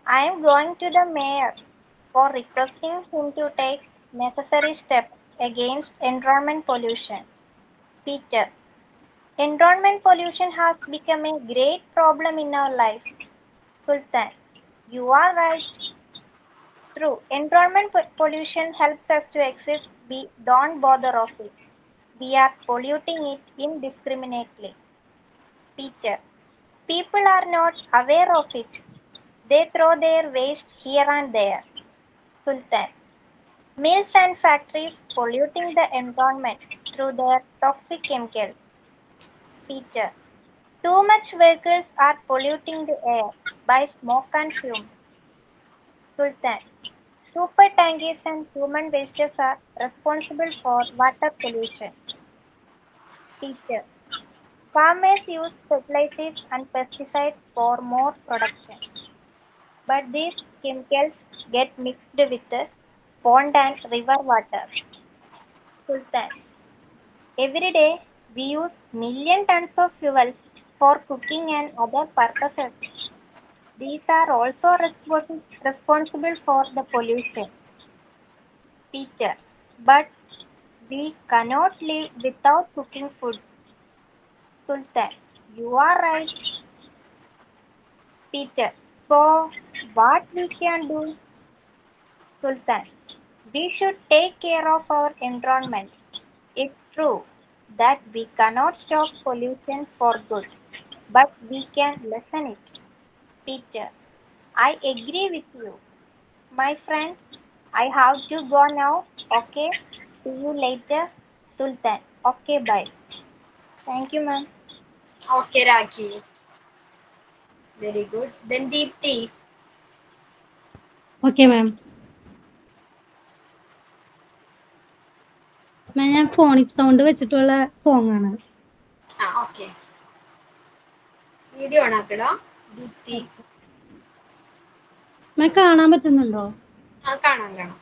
I am going to the mayor for requesting him to take necessary steps against environment pollution. Peter. Environment pollution has become a great problem in our life. Sultan. You are right. True. Environment po- pollution helps us to exist. We don't bother of it. We are polluting it indiscriminately. Peter. People are not aware of it. They throw their waste here and there. Sultan. Mills and factories polluting the environment through their toxic chemicals. Peter. Too much vehicles are polluting the air by smoke and fumes. Sultan. Super tankies and human wastes are responsible for water pollution. Teacher. Farmers use fertilizers and pesticides for more production. But these chemicals get mixed with the pond and river water. Sultan. Every day we use million tons of fuels for cooking and other purposes. These are also respons- responsible for the pollution. Teacher. But we cannot live without cooking food. Sultan. You are right. Peter. So, what we can do? Sultan. We should take care of our environment. It's true that we cannot stop pollution for good, but we can lessen it. Peter. I agree with you. My friend, I have to go now. Okay. See you later. Sultan. Okay, bye. Thank you, ma'am. Okay, Raki. Very good. Then Deepti. Okay ma'am ma'am ഞാൻ phonic sound വെച്ചിട്ടുള്ള song ആണ് ആ okay video on ആക്കടാ Deepti ma'am കാണാൻ പറ്റുന്നുണ്ടോ ആ കാണാം കാണാം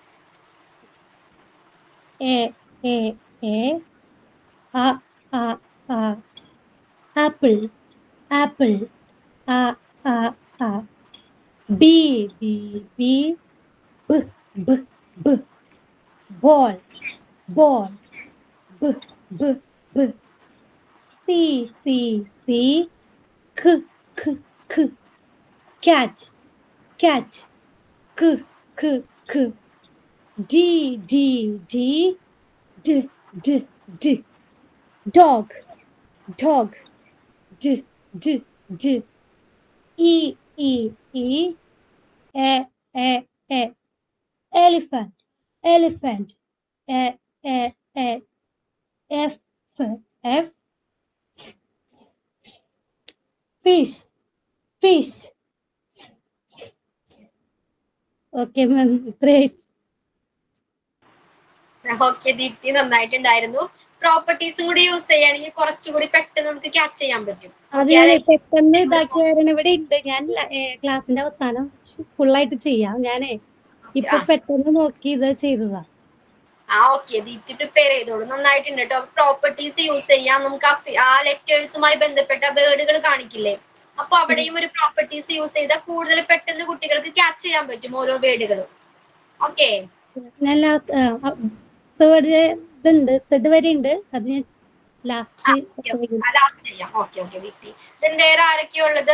എ എ എ ആ ആ ആ ആപ്പിൾ ആപ്പിൾ ആ ആ ആ ബി ബി ബി ബ് ബ് ബ് ബോൾ ബോൾ ബ് ബ് ബ് സി സി സി ഖ് ഖ് ഖ് ക്യാച്ച് ക്യാച്ച് ഖ് ഖ് ഖ് D D D D D D dog dog D D D E E E E E E elephant elephant E E E F F fish fish okay ma'am great okay Deepti നന്നായിട്ടുണ്ടായിരുന്നു പ്രോപ്പർട്ടീസും കൂടി use ചെയ്യുകയാണെങ്കിൽ കുറച്ചുകൂടി പെട്ടെന്ന് നമുക്ക് catch ചെയ്യാൻ പറ്റും അത് ഞാൻ പെട്ടെന്ന് ഇതാക്കി കാരണം ഇവിടെ ഉണ്ട് ഞാൻ ക്ലാസ്സിന്റെ അവസാനം ഫുള്ളായിട്ട് ചെയ്യാം ഞാനേ ഇപ്പൊ ആ. പെട്ടെന്ന് നോക്കി ഇത് ചെയ്തതാ ആ ഓക്കെ ദീപ്തി പ്രിപ്പയർ ചെയ്തോളൂ നന്നായിട്ടുണ്ട് കേട്ടോ പ്രോപ്പർട്ടീസ് യൂസ് ചെയ്യാം നമുക്ക് ആ ഫി- ആ ലെറ്റേഴ്സുമായി ബന്ധപ്പെട്ട വേർഡുകൾ കാണിക്കില്ലേ അപ്പൊ അവിടെയും ഒരു പ്രോപ്പർട്ടീസ് യൂസ് ചെയ്താൽ കൂടുതൽ പെട്ടെന്ന് കുട്ടികൾക്ക് ക്യാച്ച് ചെയ്യാൻ പറ്റും ഓരോ വേർഡുകളും ഓക്കെ ഞാൻ ലാസ്റ്റ് തേർഡ് ഇതുണ്ട് സെഡ് വരെ ഉണ്ട് അത് ഞാൻ ലാസ്റ്റ് ലാസ്റ്റ് ചെയ്യാം ഓക്കെ ഓക്കെ ദീപ്തി ദെൻ വേറെ ആരൊക്കെയാ ഉള്ളത്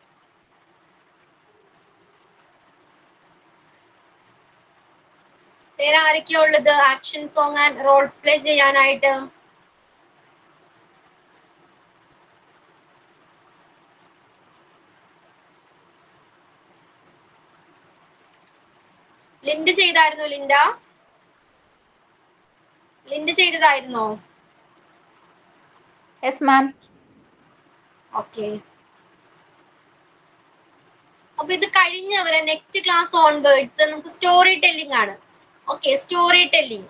വേറെ ആരൊക്കെയാ ഉള്ളത് action song and role play ചെയ്യാനായിട്ട് ലിൻഡ് ചെയ്തായിരുന്നോ ലിൻഡ ലിൻഡ് ചെയ്തതായിരുന്നോ യെസ് മാം ഓക്കെ അപ്പൊ ഇത് കഴിഞ്ഞവരെ നെക്സ്റ്റ് ക്ലാസ് ഓൺവേർഡ്സ് നമുക്ക് സ്റ്റോറി ടെല്ലിംഗ് ആണ് ഓക്കെ സ്റ്റോറി ടെല്ലിംഗ്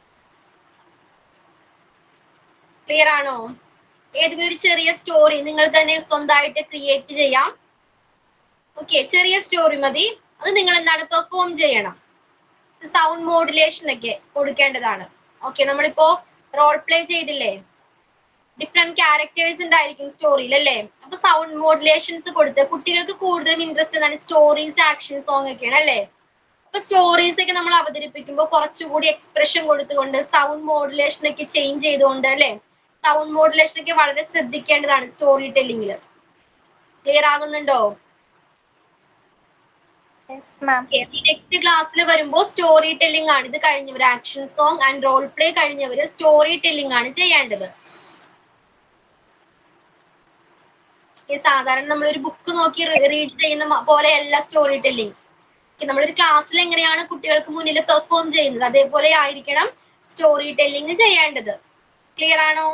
ക്ലിയർ ആണോ ഏതെങ്കിലും ഒരു ചെറിയ സ്റ്റോറി നിങ്ങൾ തന്നെ സ്വന്തമായിട്ട് ക്രിയേറ്റ് ചെയ്യാം ഓക്കെ ചെറിയ സ്റ്റോറി മതി അത് നിങ്ങൾ എന്താണ് പെർഫോം ചെയ്യണം സൗണ്ട് മോഡുലേഷൻ ഒക്കെ കൊടുക്കേണ്ടതാണ് ഓക്കെ നമ്മളിപ്പോ റോൾ പ്ലേ ചെയ്തില്ലേ ഡിഫറെന്റ് ക്യാരക്ടേഴ്സ് ഉണ്ടായിരിക്കും സ്റ്റോറിയിൽ അല്ലേ അപ്പൊ സൗണ്ട് മോഡുലേഷൻസ് കൊടുത്ത് കുട്ടികൾക്ക് കൂടുതലും ഇൻട്രസ്റ്റ് എന്താണ് സ്റ്റോറീസ് ആക്ഷൻ സോങ് ഒക്കെയാണ് അല്ലേ അപ്പൊ സ്റ്റോറീസ് ഒക്കെ നമ്മൾ അവതരിപ്പിക്കുമ്പോൾ കുറച്ചുകൂടി എക്സ്പ്രഷൻ കൊടുത്തുകൊണ്ട് സൗണ്ട് മോഡുലേഷൻ ഒക്കെ ചേഞ്ച് ചെയ്തുകൊണ്ട് അല്ലേ സൗണ്ട് മോഡുലേഷൻ ഒക്കെ വളരെ ശ്രദ്ധിക്കേണ്ടതാണ് സ്റ്റോറി ടെല്ലിംഗിൽ ക്ലിയർ ആകുന്നുണ്ടോ Yes, ma'am. നെക്സ്റ്റ് ക്ലാസ്സിൽ വരുമ്പോൾ സ്റ്റോറി ടെല്ലിംഗ് ആണ് ഇത് കഴിഞ്ഞവർ action song and role play കഴിഞ്ഞവർ സ്റ്റോറി ടെല്ലിംഗ് ആണ് ചെയ്യേണ്ടത് ഈ സാധാരണ നമ്മൾ ഒരു ബുക്ക് നോക്കി റീഡ് ചെയ്യുന്ന മ- പോലെയല്ല സ്റ്റോറി ടെല്ലിംഗ് നമ്മളൊരു ക്ലാസ്സിൽ എങ്ങനെയാണ് കുട്ടികൾക്ക് മുന്നിൽ പെർഫോം ചെയ്യുന്നത് അതേപോലെ ആയിരിക്കണം സ്റ്റോറി ടെല്ലിംഗ് ചെയ്യേണ്ടത് ക്ലിയർ ആണോ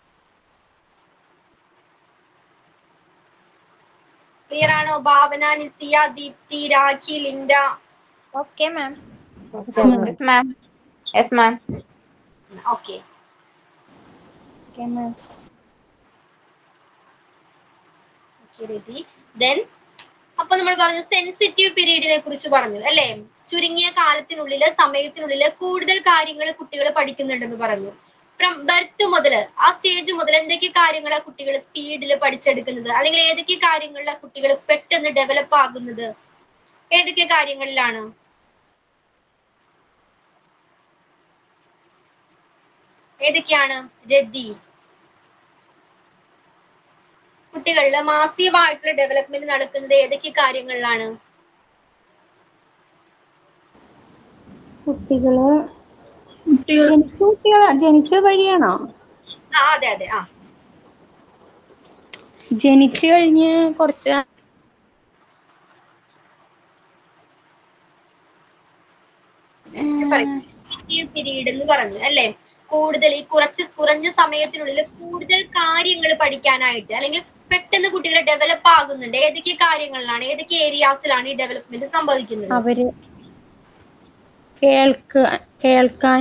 ക്ലിയർ ആണോ Bhavana Nisiya Deepthi Rakhi Linda Okay, ma'am. Yes, ma'am. Yes, ma'am. Okay Okay, ma'am. Rathi then അപ്പൊ നമ്മൾ പറഞ്ഞു സെൻസിറ്റീവ് പീരീഡിനെ കുറിച്ച് പറഞ്ഞു അല്ലെ ചുരുങ്ങിയ കാലത്തിനുള്ളിൽ സമയത്തിനുള്ളിൽ കൂടുതൽ കാര്യങ്ങൾ കുട്ടികൾ പഠിക്കുന്നുണ്ടെന്ന് പറഞ്ഞു ഫ്രം ബർത്ത് മുതൽ ആ സ്റ്റേജ് മുതൽ എന്തൊക്കെ കാര്യങ്ങളാണ് കുട്ടികൾ സ്പീഡിൽ പഠിച്ചെടുക്കുന്നത് അല്ലെങ്കിൽ ഏതൊക്കെ കാര്യങ്ങളിലാണ് കുട്ടികൾ പെട്ടെന്ന് ഡെവലപ്പ് ആകുന്നത് ഏതൊക്കെ കാര്യങ്ങളിലാണ് ഏതൊക്കെയാണ് രതി കുട്ടികളിൽ മാസീവായിട്ടുള്ള ഡെവലപ്മെന്റ് നടക്കുന്നത് ഏതൊക്കെ കാര്യങ്ങളിലാണ് കുട്ടികള് കുട്ടികൾ ജനിച്ച കുട്ടികളാ ജനിച്ച വഴിയാണോ ആ അതെ അതെ ആ ജനിച്ചു കഴിഞ്ഞ് കുറച്ച് പീരീഡ് എന്ന് പറഞ്ഞു അല്ലെ കൂടുതൽ ഈ കുറച്ച് കുറഞ്ഞ സമയത്തിനുള്ളിൽ കൂടുതൽ കാര്യങ്ങൾ പഠിക്കാനായിട്ട് അല്ലെങ്കിൽ പെട്ടെന്ന് കുട്ടികൾ ഡെവലപ്പ് ആകുന്നുണ്ട് ഏതൊക്കെ കാര്യങ്ങളിലാണ് ഏതൊക്കെ ഏരിയാസിലാണ് ഈ ഡെവലപ്മെന്റ് സംഭവിക്കുന്നത് അവര് കേൾക്ക കേൾക്കാൻ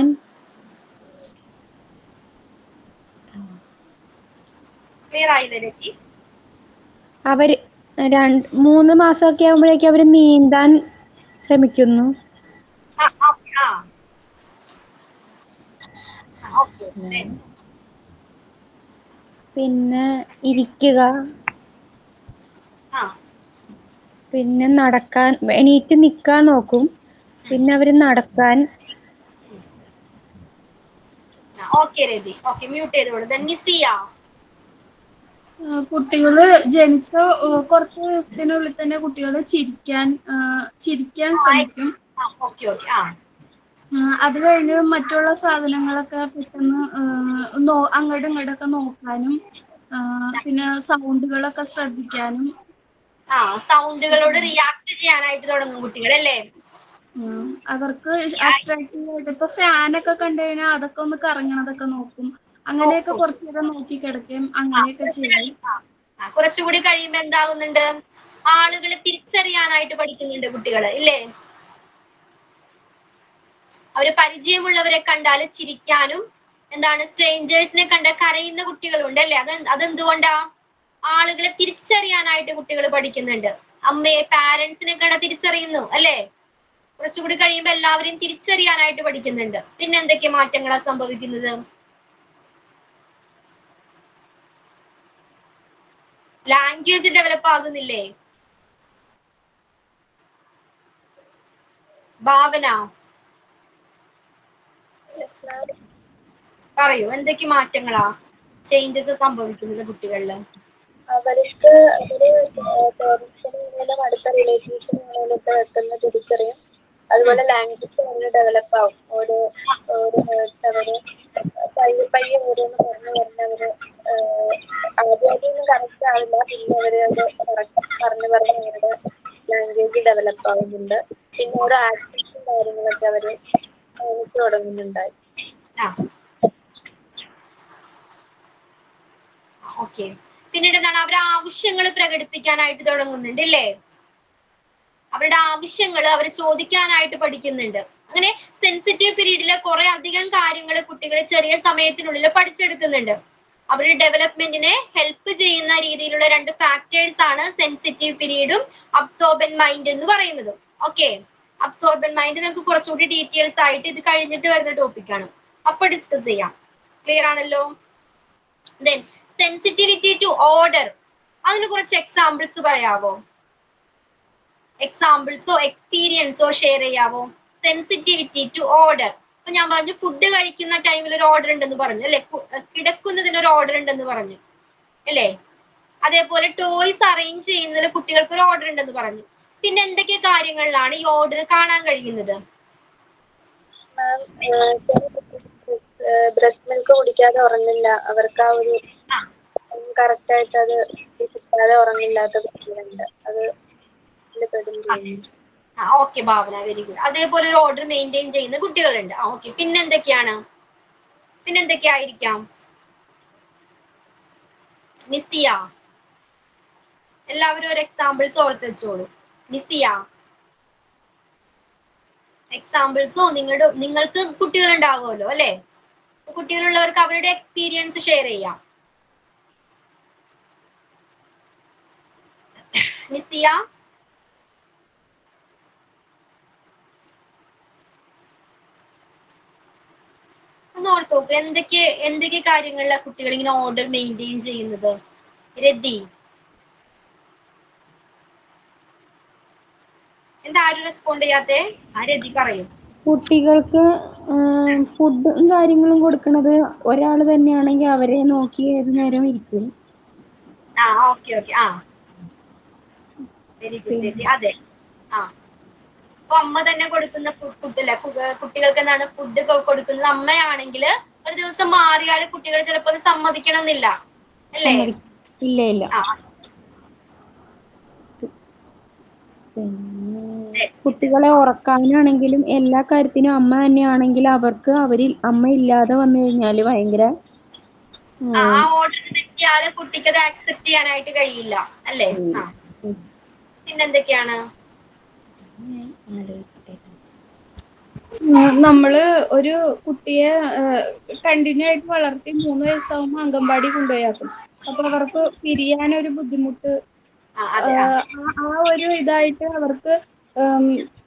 ക്ലിയർ ആയില്ലേ രജി അവര് രണ്ട് മൂന്ന് മാസമൊക്കെ ആകുമ്പോഴേക്കും അവര് നീന്താൻ ശ്രമിക്കുന്നു ആ ഓക്കെ ആ ഓക്കെ പിന്നെ ഇരിക്കുക ആ പിന്നെ നടക്കാൻ എണീറ്റ് നിക്കാൻ നോക്കും പിന്നെ അവര് നടക്കാൻ ഓക്കെ രജി ഓക്കെ മ്യൂട്ട് ചെയ്തോളൂ ദെൻ നിസിയ ആ, കുട്ടികള് ജനിച്ച ആ, കുറച്ച് ദിവസത്തിനുള്ളിൽ തന്നെ കുട്ടികൾ ചിരിക്കാൻ ആ, ചിരിക്കാൻ ശ്രമിക്കും ഓക്കെ ഓക്കെ ആ ആ, അത് കഴിഞ്ഞ് മറ്റുള്ള സാധനങ്ങളൊക്കെ പെട്ടെന്ന് ആ, നോ- അങ്ങോട്ടും ഇങ്ങോട്ടൊക്കെ നോക്കാനും ആ, പിന്നെ സൗണ്ടുകളൊക്കെ ശ്രദ്ധിക്കാനും ആ സൗണ്ടുകളോട് റിയാക്ട് ചെയ്യാനായിട്ട് തുടങ്ങും കുട്ടികൾ അല്ലേ ആ, അവർക്ക് അട്രാക്റ്റീവ് ആയിട്ട് ഇപ്പൊ ഫാനൊക്കെ കണ്ടു കഴിഞ്ഞാൽ അതൊക്കെ ഒന്ന് കറങ്ങണതൊക്കെ നോക്കും അങ്ങനെയൊക്കെ കുറച്ചു നേരം നോക്കി കിടക്കും അങ്ങനെയൊക്കെ ചെയ്യും ആ, കുറച്ചുകൂടി കഴിയുമ്പോ എന്താകുന്നുണ്ട് ആളുകളെ തിരിച്ചറിയാനായിട്ട് പഠിക്കുന്നുണ്ട് കുട്ടികൾ ഇല്ലേ അവര് പരിചയമുള്ളവരെ കണ്ടാൽ ചിരിക്കാനും എന്താണ് സ്ട്രേഞ്ചേഴ്സിനെ കണ്ട കരയുന്ന കുട്ടികളുണ്ട് അല്ലേ അത് അതെന്തുകൊണ്ടാ ആളുകളെ തിരിച്ചറിയാനായിട്ട് കുട്ടികൾ പഠിക്കുന്നുണ്ട് അമ്മയെ പാരന്റ്സിനെ കണ്ട തിരിച്ചറിയുന്നു അല്ലേ കുറച്ചുകൂടി കഴിയുമ്പോ എല്ലാവരെയും തിരിച്ചറിയാനായിട്ട് പഠിക്കുന്നുണ്ട് പിന്നെ എന്തൊക്കെ മാറ്റങ്ങളാ സംഭവിക്കുന്നത് ലാംഗ്വേജ് ഡെവലപ്പ് ആകുന്നില്ലേ ഭാവന പറയൂ എന്തൊക്കെ മാറ്റങ്ങളാ ചേഞ്ചസ് സംഭവിക്കുന്നത് കുട്ടികളില് അവർക്ക് അവര് പേരൻസിനാണേലും അടുത്ത റിലേറ്റീവ്സിനാണേലും ഒക്കെ വെക്കുന്ന തിരിച്ചറിയും അതുപോലെ ലാംഗ്വേജ് അവര് ഡെവലപ്പ് ആവും ഓരോ ഓരോ വേർഡ്സ് അവര് പയ്യെ പയ്യെ ഓരോന്ന് പറഞ്ഞു പറഞ്ഞ് അവര് ആദ്യം ആദ്യം കറക്റ്റ് ആവില്ല പിന്നെ അവര് അത് correct പറഞ്ഞു പറഞ്ഞ് അവരുടെ ലാംഗ്വേജ് ഡെവലപ്പ് ആവുന്നുണ്ട് പിന്നെ ഓരോ ആക്ടിവിറ്റീസും കാര്യങ്ങളൊക്കെ അവര് കാണിച്ചു തുടങ്ങുന്നുണ്ടായി ആ ഓക്കെ പിന്നീട് എന്താണ് അവരുടെ ആവശ്യങ്ങൾ പ്രകടിപ്പിക്കാനായിട്ട് തുടങ്ങുന്നുണ്ട് ഇല്ലേ അവരുടെ ആവശ്യങ്ങൾ അവർ ചോദിക്കാനായിട്ട് പഠിക്കുന്നുണ്ട് അങ്ങനെ സെൻസിറ്റീവ് പീരീഡില് കുറെ അധികം കാര്യങ്ങൾ കുട്ടികൾ ചെറിയ സമയത്തിനുള്ളിൽ പഠിച്ചെടുക്കുന്നുണ്ട് അവരുടെ ഡെവലപ്മെന്റിനെ ഹെൽപ്പ് ചെയ്യുന്ന രീതിയിലുള്ള രണ്ട് ഫാക്ടേഴ്സ് ആണ് സെൻസിറ്റീവ് പീരീഡും അബ്സോർബൻ മൈൻഡ് എന്ന് പറയുന്നത് ഓക്കെ അബ്സോർബൻ മൈൻഡ് നമുക്ക് കുറച്ചുകൂടി ഡീറ്റെയിൽസ് ആയിട്ട് ഇത് കഴിഞ്ഞിട്ട് വരുന്ന ടോപ്പിക്കാണ് അപ്പൊ ഡിസ്കസ് ചെയ്യാം ക്ലിയർ ആണല്ലോ ദെൻ സെൻസിറ്റിവിറ്റി ടു ഓർഡർ അതിന് കുറച്ച് എക്സാമ്പിൾസ് പറയാവോ എക്സാമ്പിൾസോ എക്സ്പീരിയൻസോ ഷെയർ ചെയ്യാവോ സെൻസിറ്റിവിറ്റി ടു ഓർഡർ ഇപ്പൊ ഞാൻ പറഞ്ഞു ഫുഡ് കഴിക്കുന്ന ടൈമിൽ ഒരു ഓർഡർ ഉണ്ടെന്ന് പറഞ്ഞു അല്ലെ കിടക്കുന്നതിന് ഒരു ഓർഡർ ഉണ്ടെന്ന് പറഞ്ഞു അല്ലേ അതേപോലെ ടോയ്സ് അറേഞ്ച് ചെയ്യുന്നതിൽ കുട്ടികൾക്ക് ഒരു ഓർഡർ ഉണ്ടെന്ന് പറഞ്ഞു പിന്നെ എന്തൊക്കെ കാര്യങ്ങളിലാണ് ഈ ഓർഡർ കാണാൻ കഴിയുന്നത് ബ്രസ്റ്റ് മിൽക്ക് കുടിക്കാതെ ഉറങ്ങില്ല അവർക്ക് ആ ഒരു ആ. കറക്റ്റ് ആയിട്ട് അത് കിട്ടാതെ ഉറങ്ങില്ലാത്ത കുട്ടികളുണ്ട് അത് ഇതില് പെടും ചെയ്യുന്നു ആ ഓക്കെ ഭാവന വെരി ഗുഡ് അതേപോലെ ഒരു ഓർഡർ മെയിൻറ്റെയിൻ ചെയ്യുന്ന കുട്ടികളുണ്ട് ആ ഓക്കെ പിന്നെ എന്തൊക്കെയാണ് പിന്നെ എന്തൊക്കെയായിരിക്കാം നിസിയ എല്ലാവരും ഒരു എക്സാമ്പിൾസ് ഓർത്ത് വെച്ചോളൂ നിസിയ എക്സാമ്പിൾസോ നിങ്ങളുടെ നിങ്ങൾക്ക് കുട്ടികൾ ഉണ്ടാവുമല്ലോ അല്ലെ കുട്ടികളുള്ളവർക്ക് അവരുടെ എക്സ്പീരിയൻസ് ഷെയർ ചെയ്യാം നിസിയ ഒന്ന് ഓർത്ത് നോക്ക് എന്തൊക്കെ എന്തൊക്കെ കാര്യങ്ങളിലാണ് കുട്ടികൾ ഇങ്ങനെ ഓർഡർ മെയിൻറ്റെയിൻ ചെയ്യുന്നത് രതി എന്താ ആരും റെസ്പോണ്ട് ചെയ്യാത്തെ ആ രതി പറയും കുട്ടികൾക്ക് ഫുഡും കാര്യങ്ങളും കൊടുക്കുന്നത് ഒരാൾ തന്നെയാണെങ്കിൽ അവരെ നോക്കി ഏത് നേരം ഇരിക്കും ആ ഓക്കെ ഓക്കെ ആ വെരി ഗുഡ് രതി അതെ ആ അപ്പൊ അമ്മ തന്നെ കൊടുക്കുന്ന ഫുഡ് അല്ലെ കുട്ടികൾക്ക് എന്താണ് ഫുഡ് കൊടുക്കുന്നത് അമ്മയാണെങ്കിൽ ഒരു ദിവസം മാറിയാൽ കുട്ടികൾ ചിലപ്പോൾ അത് സമ്മതിക്കണം എന്നില്ല അല്ലേ സമ്മതിക്കും. ഇല്ല ഇല്ല ആ പിന്നെ കുട്ടികളെ ഉറക്കാനാണെങ്കിലും എല്ലാ കാര്യത്തിനും അമ്മ തന്നെയാണെങ്കിൽ അവർക്ക് അവരിൽ അമ്മ ഇല്ലാതെ വന്നു കഴിഞ്ഞാൽ ഭയങ്കര ഉം, ആ ഓർഡർ തെറ്റിയാല് കുട്ടിക്ക് അത് ആക്സെപ്റ്റ് ചെയ്യാനായിട്ട് കഴിയില്ല അല്ലേ ആ പിന്നെന്തൊക്കെയാണ് ഉം, നമ്മള് ഒരു കുട്ടിയെ കണ്ടിന്യൂ ആയിട്ട് വളർത്തി മൂന്ന് വയസ്സാവുമ്പോൾ അംഗൻവാടി കൊണ്ടുപോയാക്കും അപ്പൊ അവർക്ക് പിരിയാൻ ഒരു ബുദ്ധിമുട്ട് ആ അതെ ആ ആ ആ ഒരു ഇതായിട്ട് അവർക്ക് ഉം,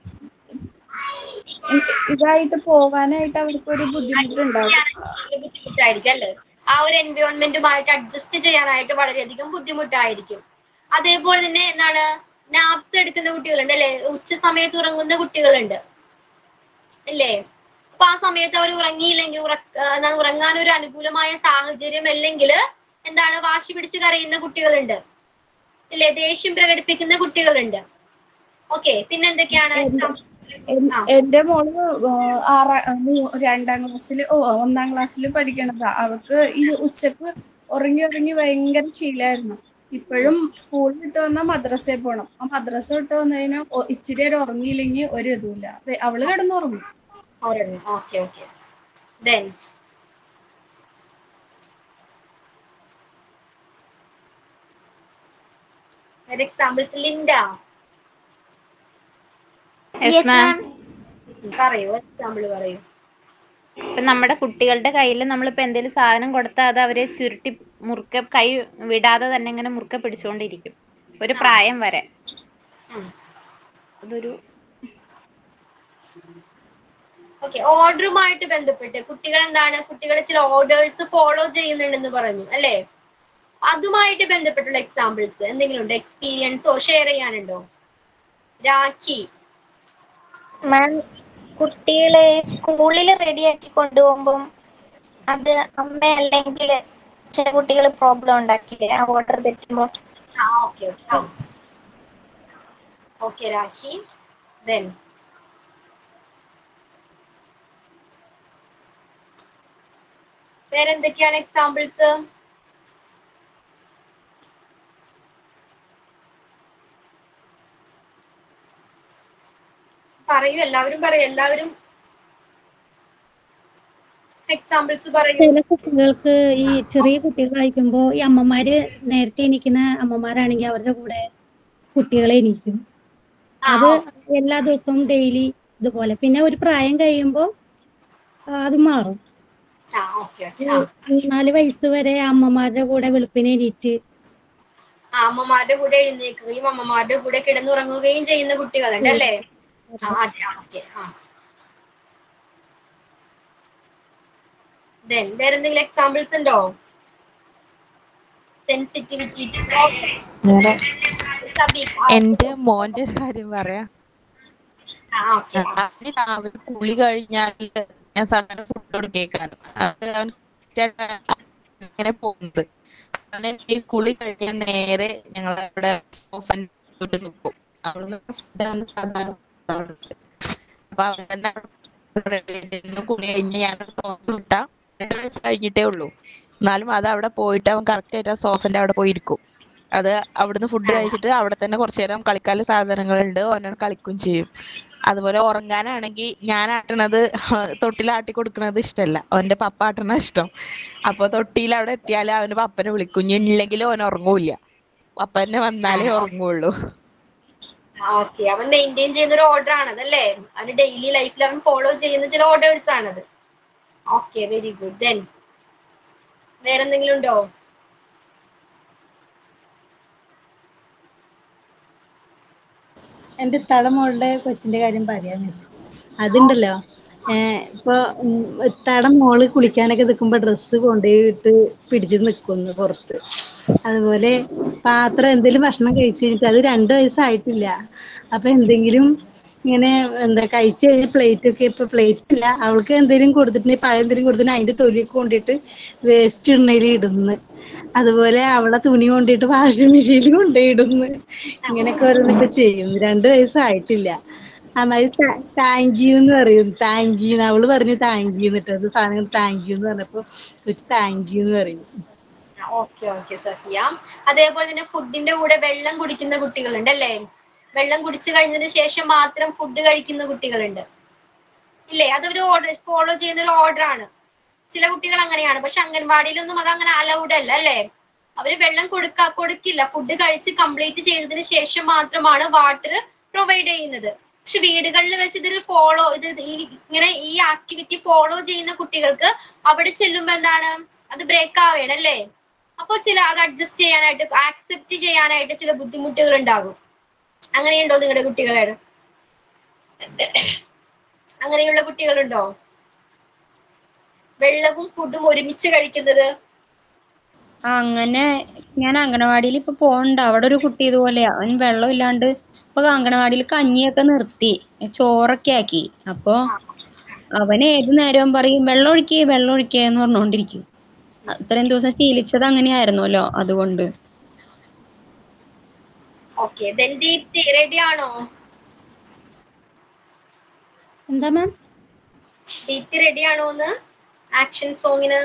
ഇതായിട്ട് പോകാനായിട്ട് അവർക്ക് ഒരു ബുദ്ധിമുട്ടുണ്ടാവും വളരെ ബുദ്ധിമുട്ടായിരിക്കും അല്ലേ ആ ഒരു എൻവയോൺമെന്റുമായിട്ട് അഡ്ജസ്റ്റ് ചെയ്യാനായിട്ട് വളരെയധികം ബുദ്ധിമുട്ടായിരിക്കും അതേപോലെ തന്നെ എന്താണ് നാപ്സ് എടുക്കുന്ന കുട്ടികളുണ്ട് അല്ലെ ഉച്ച സമയത്ത് ഉറങ്ങുന്ന കുട്ടികളുണ്ട് അല്ലേ അപ്പൊ ആ സമയത്ത് അവർ ഉറങ്ങിയില്ലെങ്കിൽ ഉറക്ക ആ, എന്താണ് ഉറങ്ങാൻ ഒരു അനുകൂലമായ സാഹചര്യം അല്ലെങ്കിൽ എന്താണ് വാശി പിടിച്ച് കരയുന്ന കുട്ടികളുണ്ട് ഇല്ലേ ദേഷ്യം പ്രകടിപ്പിക്കുന്ന കുട്ടികളുണ്ട് ഓക്കെ പിന്നെ എന്തൊക്കെയാണ് എൻ- ആ. എന്റെ മോള് ആറാ മൂ- രണ്ടാം ക്ലാസ്സിൽ ഓ ഒന്നാം ക്ലാസ്സിൽ പഠിക്കണതാ അവൾക്ക് ഈ ഉച്ചക്ക് ഉറങ്ങി ഉറങ്ങി ഭയങ്കര ശീലമായിരുന്നു ഇപ്പോഴും സ്കൂളിൽ വിട്ട് വന്നാൽ മദ്രസയിൽ പോകണം ആ മദ്രസ വിട്ട് വന്നു കഴിഞ്ഞാൽ ഇച്ചിരി നേരം ഉറങ്ങിയില്ലെങ്കിൽ ഒരു ഇതുമില്ല വെ- അവള് കിടന്നുറങ്ങും ഓക്കെ ഓക്കെ ദെൻ ഒരു എക്സാമ്പിൾസ് ലിൻഡ യെസ് മാം പറയൂ എക്സാമ്പിൾ പറയൂ ഇപ്പൊ നമ്മുടെ കുട്ടികളുടെ കയ്യിൽ നമ്മളിപ്പോ എന്തെങ്കിലും സാധനം കൊടുത്താൽ അത് അവരെ ചുരുട്ടി മുറുക്കെ കൈ വിടാതെ തന്നെ ഇങ്ങനെ മുറുക്കെ പിടിച്ചുകൊണ്ടിരിക്കും ഒരു ആ. പ്രായം വരെ ഉം. അതൊരു ഓക്കെ ഓർഡറുമായിട്ട് ബന്ധപ്പെട്ട് കുട്ടികൾ എന്താണ് കുട്ടികൾ ചില ഓർഡേഴ്സ് ഫോളോ ചെയ്യുന്നുണ്ടെന്ന് പറഞ്ഞു അല്ലേ അതുമായിട്ട് ബന്ധപ്പെട്ടുള്ള എക്സാമ്പിൾസ് എന്തെങ്കിലും ഉണ്ടോ എക്സ്പീരിയൻസോ ഷെയർ ചെയ്യാനുണ്ടോ രാഖി മാം കുട്ടികളെ സ്കൂളിൽ റെഡിയാക്കി കൊണ്ടുപോകുമ്പം അത് അമ്മ അല്ലെങ്കിൽ ചില കുട്ടികൾ പ്രോബ്ലം ഉണ്ടാക്കില്ലേ ആ ഓർഡർ തെറ്റുമ്പോൾ ആ okay okay okay Rakhi then വേറെന്തൊക്കെയാണ് എക്സാമ്പിൾസ് പറയൂ എല്ലാവരും പറയൂ എല്ലാവരും എക്സാമ്പിൾസ് പറയൂ ചില കുട്ടികൾക്ക് ഈ ചെറിയ കുട്ടികളായിരിക്കുമ്പോ ഈ അമ്മമാര് നേരത്തെ എണീക്കുന്ന അമ്മമാരാണെങ്കിൽ അവരുടെ കൂടെ കുട്ടികളെ എണീക്കും ആ, അത് ഓ- എല്ലാ ദിവസവും ഡെയിലി ഇതുപോലെ പിന്നെ ഒരു പ്രായം കഴിയുമ്പോ ആ, അത് മാറും ആ ഓക്കെ ഓക്കെ ആ നാല് വയസ്സ് വരെ അമ്മമാരുടെ കൂടെ വെളുപ്പിനെ എണീറ്റ് ആ, അമ്മമാരുടെ കൂടെ എഴുന്നേൽക്കുകയും അമ്മമാരുടെ കൂടെ കിടന്നുറങ്ങുകയും ചെയ്യുന്ന കുട്ടികളുണ്ട് അല്ലേ ആ അതെ ഓക്കെ ആ ദെൻ വേറെന്തെങ്കിലും എക്സാമ്പിൾസ് ഉണ്ടോ സെൻസിറ്റിവിറ്റി വേറെ എന്റെ മോന്റെ കാര്യം പറയാം ഓക്കെ അവന് രാവിലെ കുളി കഴിഞ്ഞാൽ ഞാൻ സാധാരണ ഫുഡ് കൊടുക്കേക്കാണ് അത് അവൻ ഇങ്ങനെ പോകുന്നത് അവന് ഈ കുളി കഴിഞ്ഞാൽ നേരെ ഞങ്ങൾ അവിടെ സോഫൻ നിൽക്കും അവിടെ ഫുഡാണ് സാധാരണ കൊടുക്കാറുള്ളത്. അപ്പൊ അവൻ തന്നെ അവിടെ ഇരുന്ന് കുളി കഴിഞ്ഞ് ഞാൻ തുറന്നു വിട്ടാ രണ്ട് വയസ്സ് കഴിഞ്ഞിട്ടേ ഉള്ളൂ എന്നാലും അത് അവിടെ പോയിട്ട് അവൻ കറക്റ്റ് ആയിട്ട് ആ സോഫന്റെ അവിടെ പോയി ഇരിക്കും അത് അവിടുന്ന് ഫുഡ് കഴിച്ചിട്ട് അവിടെ തന്നെ കുറച്ചു നേരം കളിക്കാനുള്ള സാധനങ്ങളുണ്ട് ഓനോട് കളിക്കും ചെയ്യും അതുപോലെ ഉറങ്ങാനാണെങ്കിൽ ഞാൻ ആട്ടണത് തൊട്ടിലാട്ടി കൊടുക്കണത് ഇഷ്ടമല്ല അവന്റെ പപ്പ ആട്ടണ ഇഷ്ടം അപ്പൊ തൊട്ടിയിൽ അവിടെ എത്തിയാൽ അവന് പപ്പനെ വിളിക്കും ഇനി ഇല്ലെങ്കിലും അവൻ ഉറങ്ങൂല പപ്പനെ വന്നാലേ ഉറങ്ങുള്ളൂ ഓക്കെ അവൻ മെയിൻറ്റെയിൻ ചെയ്യുന്ന ഒരു ഓർഡർ ആണത് അല്ലേ അവന് ഡെയിലി ലൈഫിൽ അവൻ ഫോളോ ചെയ്യുന്ന ചില ഓർഡേഴ്സ് ആണത് ഓക്കെ വെരി ഗുഡ് ദെൻ വേറെന്തെങ്കിലും ഉണ്ടോ എന്റെ ഇത്താടെ മോളുടെ കൊച്ചിന്റെ കാര്യം പറയാം മിസ് അതുണ്ടല്ലോ ഏഹ് ഇപ്പൊ ഉം ഇത്താടെ മോള് കുളിക്കാനൊക്കെ നിൽക്കുമ്പോ ഡ്രസ്സ് കൊണ്ടുപോയിട്ട് പിടിച്ച് നിൽക്കുന്നു പുറത്ത് അതുപോലെ പാത്രം എന്തെങ്കിലും ഭക്ഷണം കഴിച്ചു കഴിഞ്ഞിട്ട് അത് രണ്ട് വയസ്സായിട്ടില്ല അപ്പൊ എന്തെങ്കിലും ഇങ്ങനെ എന്താ കഴിച്ചു കഴിഞ്ഞ പ്ലേറ്റ് ഒക്കെ ഇപ്പൊ പ്ലേറ്റ് ഇല്ല അവൾക്ക് എന്തെങ്കിലും കൊടുത്തിട്ടുണ്ടെങ്കിൽ പഴം എന്തെങ്കിലും കൊടുത്തിട്ടുണ്ടെങ്കിൽ അതിന്റെ തൊലിയൊക്കെ കൊണ്ടിട്ട് വേസ്റ്റ് ഇടണയിൽ ഇടുന്നു അതുപോലെ അവളെ തുണി കൊണ്ടിട്ട് വാഷിംഗ് മെഷീനിൽ കൊണ്ടുപോയിടുന്നു ഇങ്ങനെയൊക്കെ ഓരോന്നൊക്കെ ചെയ്യും രണ്ട് വയസ്സായിട്ടില്ല അമ്മായി താങ്ക് യു എന്ന് പറയും താങ്ക് യു അവള് പറഞ്ഞു താങ്ക് യു എന്നിട്ട് അത് സാധനം താങ്ക് യു എന്ന് പറഞ്ഞപ്പോ കൊച്ചു താങ്ക് യു എന്ന് പറയും ഓക്കെ ഓക്കെ സഫിയ അതേപോലെ തന്നെ ഫുഡിന്റെ കൂടെ വെള്ളം കുടിക്കുന്ന കുട്ടികളുണ്ട് അല്ലേ വെള്ളം കുടിച്ചു കഴിഞ്ഞതിന് ശേഷം മാത്രം ഫുഡ് കഴിക്കുന്ന കുട്ടികളുണ്ട് ഇല്ലേ അതൊരു ഓർഡർ ഫോളോ ചെയ്യുന്ന ഒരു ഓർഡർ ആണ് ചില കുട്ടികൾ അങ്ങനെയാണ് പക്ഷെ അംഗൻവാടിയിലൊന്നും അത് അങ്ങനെ അലൗഡ് അല്ല അല്ലേ അവര് വെള്ളം കൊടുക്ക കൊടുക്കില്ല ഫുഡ് കഴിച്ച് കംപ്ലീറ്റ് ചെയ്തതിന് ശേഷം മാത്രമാണ് വാട്ടർ പ്രൊവൈഡ് ചെയ്യുന്നത് പക്ഷെ വീടുകളിൽ വെച്ച് ഇതിൽ ഫോളോ ഇത് ഈ ഇങ്ങനെ ഈ ആക്ടിവിറ്റി ഫോളോ ചെയ്യുന്ന കുട്ടികൾക്ക് അവിടെ ചെല്ലുമ്പോ എന്താണ് അത് ബ്രേക്ക് ആവുകയാണ് അല്ലേ അപ്പോൾ ചില അത് അഡ്ജസ്റ്റ് ചെയ്യാനായിട്ട് ആക്സെപ്റ്റ് ചെയ്യാനായിട്ട് ചില ബുദ്ധിമുട്ടുകൾ ഉണ്ടാകും അങ്ങനെയുണ്ടോ നിങ്ങളുടെ കുട്ടികളോട് അങ്ങനെയുള്ള കുട്ടികളുണ്ടോ വെള്ളവും ഫുഡും ഒരുമിച്ച് കഴിക്കുന്നത് ആ, അങ്ങനെ ഞാൻ അംഗനവാടിയിൽ ഇപ്പൊ പോകണ്ട അവിടെ ഒരു കുട്ടി ഇതുപോലെയാ അവൻ വെള്ളം ഇല്ലാണ്ട് ഇപ്പൊ അംഗനവാടിയിൽ കഞ്ഞിയൊക്കെ നിർത്തി ചോറൊക്കെ ആക്കി അപ്പൊ അവൻ ഏത് നേരവും പറയും വെള്ളം ഒഴിക്കേ വെള്ളം ഒഴിക്കേ എന്ന് പറഞ്ഞുകൊണ്ടിരിക്കും ഇത്രയും ദിവസം ശീലിച്ചത് അങ്ങനെയായിരുന്നല്ലോ അതുകൊണ്ട് ഓക്കെ ദീപ്തി റെഡി ആണോ എന്താ മാം ദീപ്തി റെഡി ആണോ എന്ന് ആക്ഷൻ സോങ്ങിന്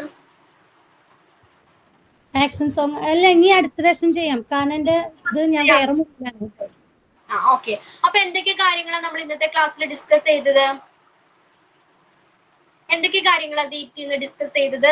ആക്ഷൻ സോങ് അല്ല ഇനി അടുത്ത പ്രാവശ്യം ചെയ്യാം കാരണം എന്റെ ഇത് ഞാൻ വേറെ മൂവിലാണ് ആ ഓക്കെ അപ്പൊ എന്തൊക്കെ കാര്യങ്ങളാണ് നമ്മൾ ഇന്നത്തെ ക്ലാസ്സിൽ ഡിസ്കസ് ചെയ്തത് എന്തൊക്കെ കാര്യങ്ങളാണ് ദീപ്തി ഇന്ന് ഡിസ്കസ് ചെയ്തത്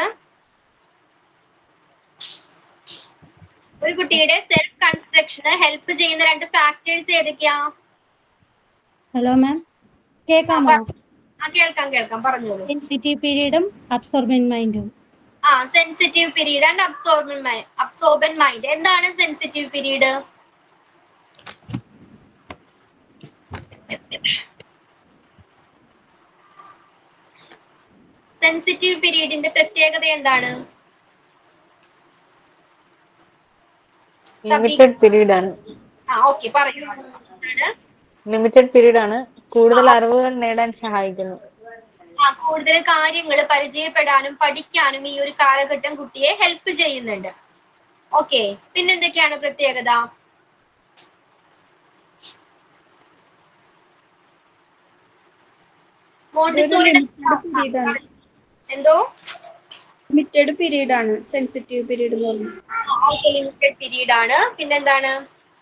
ഒരു കുട്ടിയുടെ സെൽഫ് കൺസ്ട്രക്ഷന് ഹെൽപ്പ് ചെയ്യുന്ന രണ്ട് ഫാക്ടേഴ്സ് ഏതൊക്കെയാ ഹലോ മാം കേൾക്കാമോ ആ കേൾക്കാം കേൾക്കാം പറഞ്ഞോളൂ സെൻസിറ്റീവ് പീരീഡും അബ്സോർബൻ മൈൻഡും ആ sensitive period and absorbent mind absorbent mind എന്താണ് സെൻസിറ്റീവ് പീരീഡ് സെൻസിറ്റീവ് പീരീഡിന്റെ പ്രത്യേകത എന്താണ് ലിമിറ്റഡ് പീരീഡ് ആണ് ആ ഓക്കെ പറയൂ ലിമിറ്റഡ് പീരീഡ് ആണ് കൂടുതൽ അറിവുകൾ നേടാൻ സഹായിക്കുന്നു ആ കൂടുതൽ കാര്യങ്ങൾ പരിചയപ്പെടാനും പഠിക്കാനും ഈ ഒരു കാലഘട്ടം കുട്ടിയെ ഹെൽപ്പ് ചെയ്യുന്നുണ്ട് ഓക്കെ പിന്നെന്തൊക്കെയാണ് പ്രത്യേകത മോണ്ടിസോറി എന്തോ ലിമിറ്റഡ് പീരീഡ് ആണ് സെൻസിറ്റീവ് പീരീഡ് എന്ന് പറഞ്ഞാൽ ലിമിറ്റഡ് പീരീഡ് ആണ് പിന്നെന്താണ്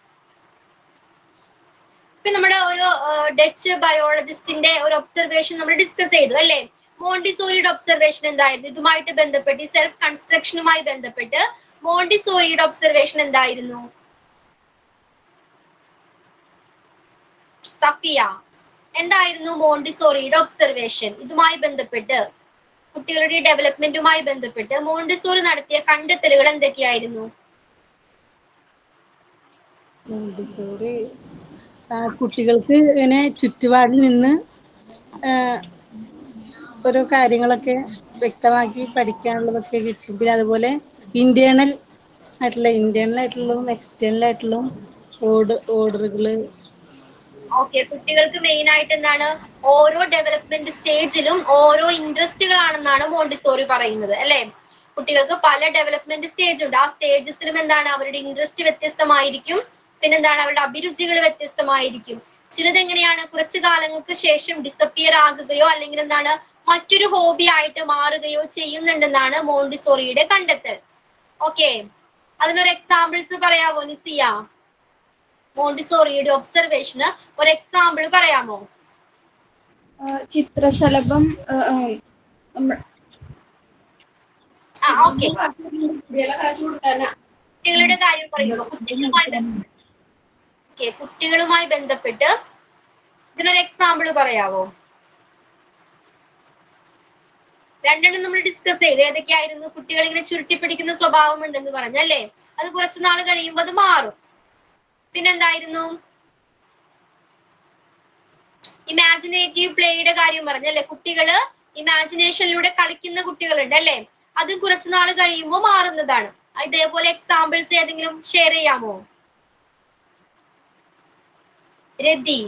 ഇപ്പൊ നമ്മുടെ ഒരു ഡച്ച് ബയോളജിസ്റ്റിന്റെ ഒരു ഒബ്സർവേഷൻ നമ്മൾ ഡിസ്കസ് ചെയ്തു അല്ലേ മോണ്ടിസോറിയുടെ ഒബ്സർവേഷൻ എന്തായിരുന്നു ഇതുമായിട്ട് ബന്ധപ്പെട്ട് ഈ സെൽഫ് കൺസ്ട്രക്ഷനുമായി ബന്ധപ്പെട്ട് മോണ്ടിസോറിയുടെ ഒബ്സർവേഷൻ എന്തായിരുന്നു സഫിയ എന്തായിരുന്നു മോണ്ടിസോറിയുടെ ഒബ്സർവേഷൻ ഇതുമായി ബന്ധപ്പെട്ട് കുട്ടികളുടെ ഡെവലപ്മെന്റുമായി ബന്ധപ്പെട്ട് മോണ്ടിസോറി നടത്തിയ കണ്ടെത്തലുകൾ എന്തൊക്കെയായിരുന്നു മോണ്ടിസോറി ആ, കുട്ടികൾക്ക് ഇങ്ങനെ ചുറ്റുപാടിൽ നിന്ന് ആ, ഓരോ കാര്യങ്ങളൊക്കെ വ്യക്തമാക്കി പഠിക്കാനുള്ളതൊക്കെ കിട്ടും പിന്നെ അതുപോലെ ഇന്റേണൽ ആയിട്ടുള്ള ഇന്റേണൽ ആയിട്ടുള്ളതും എക്സ്റ്റേണൽ ആയിട്ടുള്ളതും ഓർഡർ ഓർഡറുകള് ഓക്കെ കുട്ടികൾക്ക് മെയിൻ ആയിട്ട് എന്താണ് ഓരോ ഡെവലപ്മെന്റ് സ്റ്റേജിലും ഓരോ ഇൻട്രസ്റ്റുകളാണെന്നാണ് മോണ്ടിസോറി പറയുന്നത് അല്ലെ കുട്ടികൾക്ക് പല ഡെവലപ്മെന്റ് സ്റ്റേജ് ഉണ്ട് ആ സ്റ്റേജസിലും എന്താണ് അവരുടെ ഇൻട്രസ്റ്റ് വ്യത്യസ്തമായിരിക്കും പിന്നെന്താണ് അവരുടെ അഭിരുചികൾ വ്യത്യസ്തമായിരിക്കും ചിലത് എങ്ങനെയാണ് കുറച്ചു കാലങ്ങൾക്ക് ശേഷം ഡിസപ്പിയർ ആകുകയോ അല്ലെങ്കിൽ എന്താണ് മറ്റൊരു ഹോബി ആയിട്ട് മാറുകയോ ചെയ്യുന്നുണ്ടെന്നാണ് മോണ്ടിസോറിയുടെ കണ്ടെത്തൽ ഓക്കെ അതിനൊരു എക്സാമ്പിൾസ് പറയാവോ നിസിയ മോണ്ടിസോറിയുടെ ഒബ്സർവേഷന് ഒരു എക്സാമ്പിൾ പറയാമോ ആ, ചിത്രശലഭം ആ, ആ, നമ്മ- ആ ഓക്കെ കുട്ടികളുടെ കാര്യം പറയുമ്പോൾ കുട്ടികളുമായി ഓക്കെ കുട്ടികളുമായി ബന്ധപ്പെട്ട് ഇതിനൊരു എക്സാമ്പിൾ പറയാവോ രണ്ടെണ്ണം നമ്മൾ ഡിസ്കസ് ചെയ്തു ഏതൊക്കെയായിരുന്നു കുട്ടികൾ ഇങ്ങനെ ചുരുട്ടിപ്പിടിക്കുന്ന സ്വഭാവം ഉണ്ടെന്ന് പറഞ്ഞല്ലേ അത് കുറച്ച് നാൾ കഴിയുമ്പോൾ അത് മാറും പിന്നെന്തായിരുന്നു ഇമാജിനേറ്റീവ് പ്ലേയുടെ കാര്യം പറഞ്ഞല്ലേ കുട്ടികള് ഇമാജിനേഷനിലൂടെ കളിക്കുന്ന കുട്ടികളുണ്ട് അല്ലേ അത് കുറച്ച് നാൾ കഴിയുമ്പോൾ മാറുന്നതാണ് ഇതേപോലെ എക്സാമ്പിൾസ് ഏതെങ്കിലും ഷെയർ ചെയ്യാമോ രതി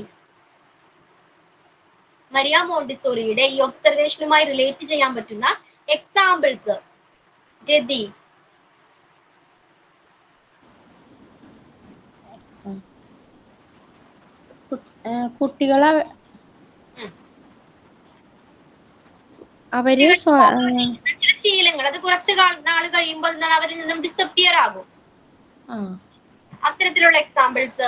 മരിയ മോണ്ടിസോറിയുടെ ഈ ഒബ്സർവേഷനുമായി റിലേറ്റ് ചെയ്യാൻ പറ്റുന്ന എക്സാമ്പിൾസ് രതി കുട്ടികളെ അവര് സ്വ- ആ, ചില ശീലങ്ങൾ അത് കുറച്ച് നാൾ കഴിയുമ്പോൾ എന്താണ് അവരിൽ നിന്നും ഡിസപ്പിയർ ആകും ആ അത്തരത്തിലുള്ള എക്സാമ്പിൾസ്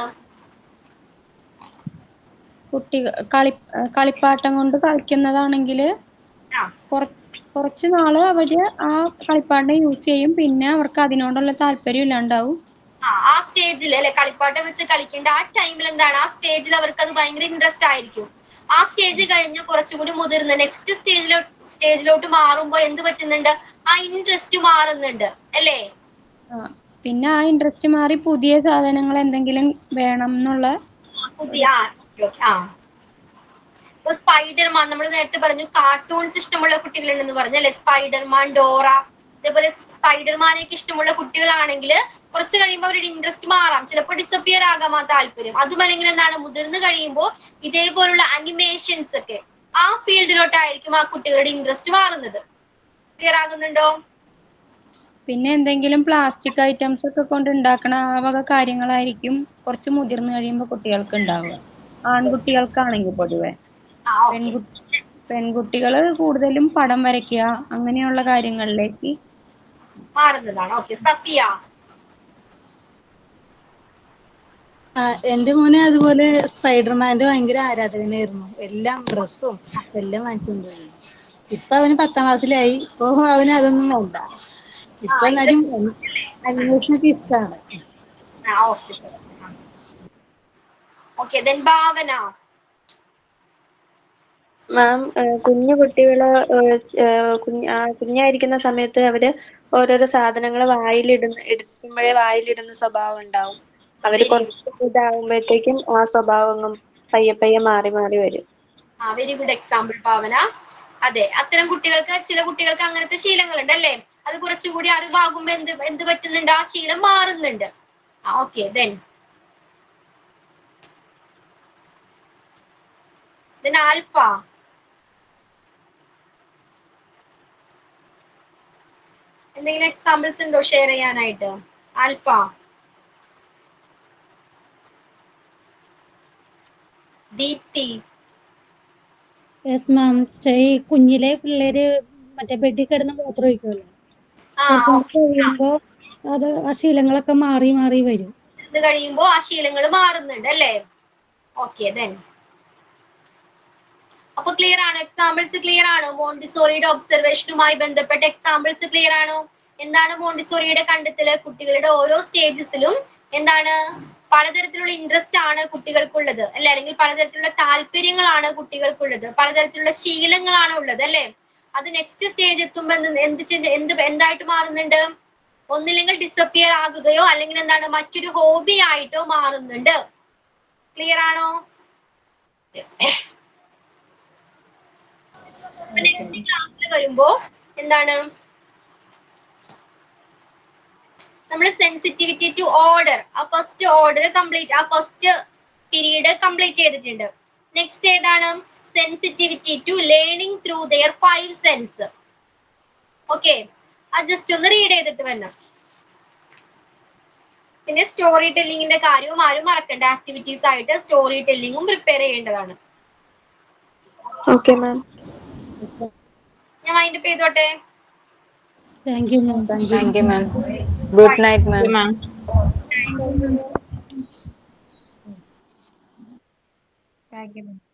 കുട്ടികൾ കളി കളിപ്പാട്ടം കൊണ്ട് കളിക്കുന്നതാണെങ്കിൽ കുറച്ച് നാള് അവര് ആ കളിപ്പാട്ടം യൂസ് ചെയ്യും പിന്നെ അവർക്ക് അതിനോടുള്ള താല്പര്യം ഇല്ലാണ്ടാവും ആ ആ സ്റ്റേജിൽ അല്ലെ കളിപ്പാട്ടം വെച്ച് കളിക്കേണ്ട ആ ടൈമിൽ എന്താണ് ആ സ്റ്റേജിൽ അവർക്ക് അത് ഭയങ്കര ഇൻട്രസ്റ്റ് ആയിരിക്കും ആ സ്റ്റേജ് കഴിഞ്ഞ് കുറച്ചുകൂടി മുതിർന്ന് നെക്സ്റ്റ് സ്റ്റേജിലോ സ്റ്റേജിലോട്ട് മാറുമ്പോ എന്ത് പറ്റുന്നുണ്ട് ആ ഇൻട്രസ്റ്റ് മാറുന്നുണ്ട് അല്ലേ ആ, പിന്നെ ആ ഇൻട്രസ്റ്റ് മാറി പുതിയ സാധനങ്ങൾ എന്തെങ്കിലും വേണം എന്നുള്ള പുതിയ ആ, okay, ആ ഇപ്പൊ സ്പൈഡർമാൻ നമ്മൾ നേരത്തെ പറഞ്ഞു കാർട്ടൂൺസ് ഇഷ്ടമുള്ള കുട്ടികളുണ്ടെന്ന് പറഞ്ഞു അല്ലെ സ്പൈഡർമാൻ ഡോറ ഇതേപോലെ സ്പൈഡർമാനൊക്കെ ഇഷ്ടമുള്ള കുട്ടികളാണെങ്കിൽ കുറച്ച് കഴിയുമ്പോൾ അവരുടെ ഇൻട്രസ്റ്റ് മാറാം ചിലപ്പോൾ ഡിസപ്പിയർ ആകാം ആ താല്പര്യം അതും അല്ലെങ്കിൽ എന്താണ് മുതിർന്നു കഴിയുമ്പോൾ ഇതേപോലുള്ള അനിമേഷൻസ് ഒക്കെ ആ ഫീൽഡിലോട്ടായിരിക്കും ആ കുട്ടികളുടെ ഇൻട്രസ്റ്റ് മാറുന്നത് ക്ലിയർ ആകുന്നുണ്ടോ പിന്നെ എന്തെങ്കിലും പ്ലാസ്റ്റിക് ഐറ്റംസ് ഒക്കെ കൊണ്ട് ഉണ്ടാക്കണ ആ വക കാര്യങ്ങളായിരിക്കും കുറച്ച് മുതിർന്നു കഴിയുമ്പോൾ കുട്ടികൾക്ക് ഉണ്ടാവുക ആൺകുട്ടികൾക്കാണെങ്കിൽ പൊതുവെ ആ ഓക്കെ പെൺകുട്ടി പെൺകുട്ടികൾ കൂടുതലും പടം വരയ്ക്കുക അങ്ങനെയുള്ള കാര്യങ്ങളിലേക്ക് മാറുന്നതാണ് ഓക്കെ സഫിയ ആ, എന്റെ മോനെ അതുപോലെ സ്പൈഡർമാന്റെ ഭയങ്കര ആരാധകനായിരുന്നു എല്ലാം ഡ്രസ്സും എല്ലാം വാങ്ങിക്കൊണ്ടുപോയി ഇപ്പൊ അവന് പത്താം ക്ലാസ്സിലായി ഇപ്പൊ അവന് അതൊന്നും വേണ്ട ഇപ്പൊ എന്നാലും അന്വേഷണമൊക്കെ ഇഷ്ടമാണ് ആ okay okay then Bhavana ma'am കുഞ്ഞു കുട്ടികള് ഏഹ് ച- ഏഹ് കുഞ്ഞ് ആ കുഞ്ഞായിരിക്കുന്ന സമയത്ത് അവര് ഓരോരോ സാധനങ്ങൾ വായിലിടുന്ന എടുക്കുമ്പോഴേ വായിലിടുന്ന സ്വഭാവം ഉണ്ടാവും അവര് കുറച്ച് ഇതാകുമ്പോഴത്തേക്കും ആ സ്വഭാവം പയ്യെ പയ്യെ മാറി മാറി വരും ആ വെരി ഗുഡ് എക്സാമ്പിൾ ഭാവന അതെ അത്തരം കുട്ടികൾക്ക് ചില കുട്ടികൾക്ക് അങ്ങനത്തെ ശീലങ്ങളുണ്ട് അല്ലേ അത് കുറച്ചുകൂടി അറിവാകുമ്പോ എന്ത് എന്ത് പറ്റുന്നുണ്ട് ആ ശീലം മാറുന്നുണ്ട് ആ ഓക്കെ ദെൻ ദെൻ ആൽഫ എന്തെങ്കിലും എക്സാമ്പിൾസ് ഉണ്ടോ ഷെയർ ചെയ്യാനായിട്ട് ആൽഫ ദീപ്തി യെസ് മാം ഈ കുഞ്ഞിലെ പിള്ളേര് മറ്റേ ബെഡിൽ കിടന്ന് മൂത്രം ഒഴിക്കുമല്ലോ ആ കുറച്ചും കൂടി കഴിയുമ്പോ അത് ആ ശീലങ്ങളൊക്കെ മാറി മാറി വരും ഇത് കഴിയുമ്പോ ആ ശീലങ്ങൾ മാറുന്നുണ്ട് അല്ലേ ഓക്കെ ദെൻ അപ്പൊ ക്ലിയർ ആണോ എക്സാമ്പിൾസ് ക്ലിയർ ആണോ മോണ്ടിസോറിയുടെ ഒബ്സർവേഷനുമായി ബന്ധപ്പെട്ട എക്സാമ്പിൾസ് ക്ലിയർ ആണോ എന്താണ് മോണ്ടിസോറിയുടെ കണ്ടെത്തല് കുട്ടികളുടെ ഓരോ സ്റ്റേജസിലും എന്താണ് പലതരത്തിലുള്ള ഇൻട്രസ്റ്റ് ആണ് കുട്ടികൾക്കുള്ളത് അല്ലെ അല്ലെങ്കിൽ പലതരത്തിലുള്ള താല്പര്യങ്ങളാണ് കുട്ടികൾക്കുള്ളത് പലതരത്തിലുള്ള ശീലങ്ങളാണ് ഉള്ളത് അല്ലെ അത് നെക്സ്റ്റ് സ്റ്റേജ് എത്തുമ്പോ എന്ത് എന്ത് ചിന്ത- എന്ത് എന്തായിട്ട് മാറുന്നുണ്ട് ഒന്നില്ലെങ്കിൽ ഡിസപ്പിയർ ആകുകയോ അല്ലെങ്കിൽ എന്താണ് മറ്റൊരു ഹോബി ആയിട്ടോ മാറുന്നുണ്ട് ക്ലിയർ ആണോ ക്ലാസ്സിൽ വരുമ്പോ എന്താണ് നമ്മൾ സെൻസിറ്റിവിറ്റി ടു ഓർഡർ ആ ഫസ്റ്റ് ഓർഡർ കംപ്ലീറ്റ് ആ ഫസ്റ്റ് പീരീഡ് കംപ്ലീറ്റ് ചെയ്തിട്ടുണ്ട് നെക്സ്റ്റ് ഏതാണ് sensitivity to learning through their five sense okay അത് ജസ്റ്റ് ഒന്ന് റീഡ് ചെയ്തിട്ട് വരണം പിന്നെ സ്റ്റോറി ടെല്ലിങ്ങിന്റെ കാര്യവും ആരും മറക്കണ്ട ആക്ടിവിറ്റീസ് ആയിട്ട് സ്റ്റോറി ടെല്ലിങ്ങും പ്രിപ്പയർ ചെയ്യേണ്ടതാണ് ഓക്കെ മാം ഞാൻ മൈൻഡ് അപ്പ് ചെയ്തോട്ടെ thank you ma'am thank you ma'am good night ma'am ma'am thank U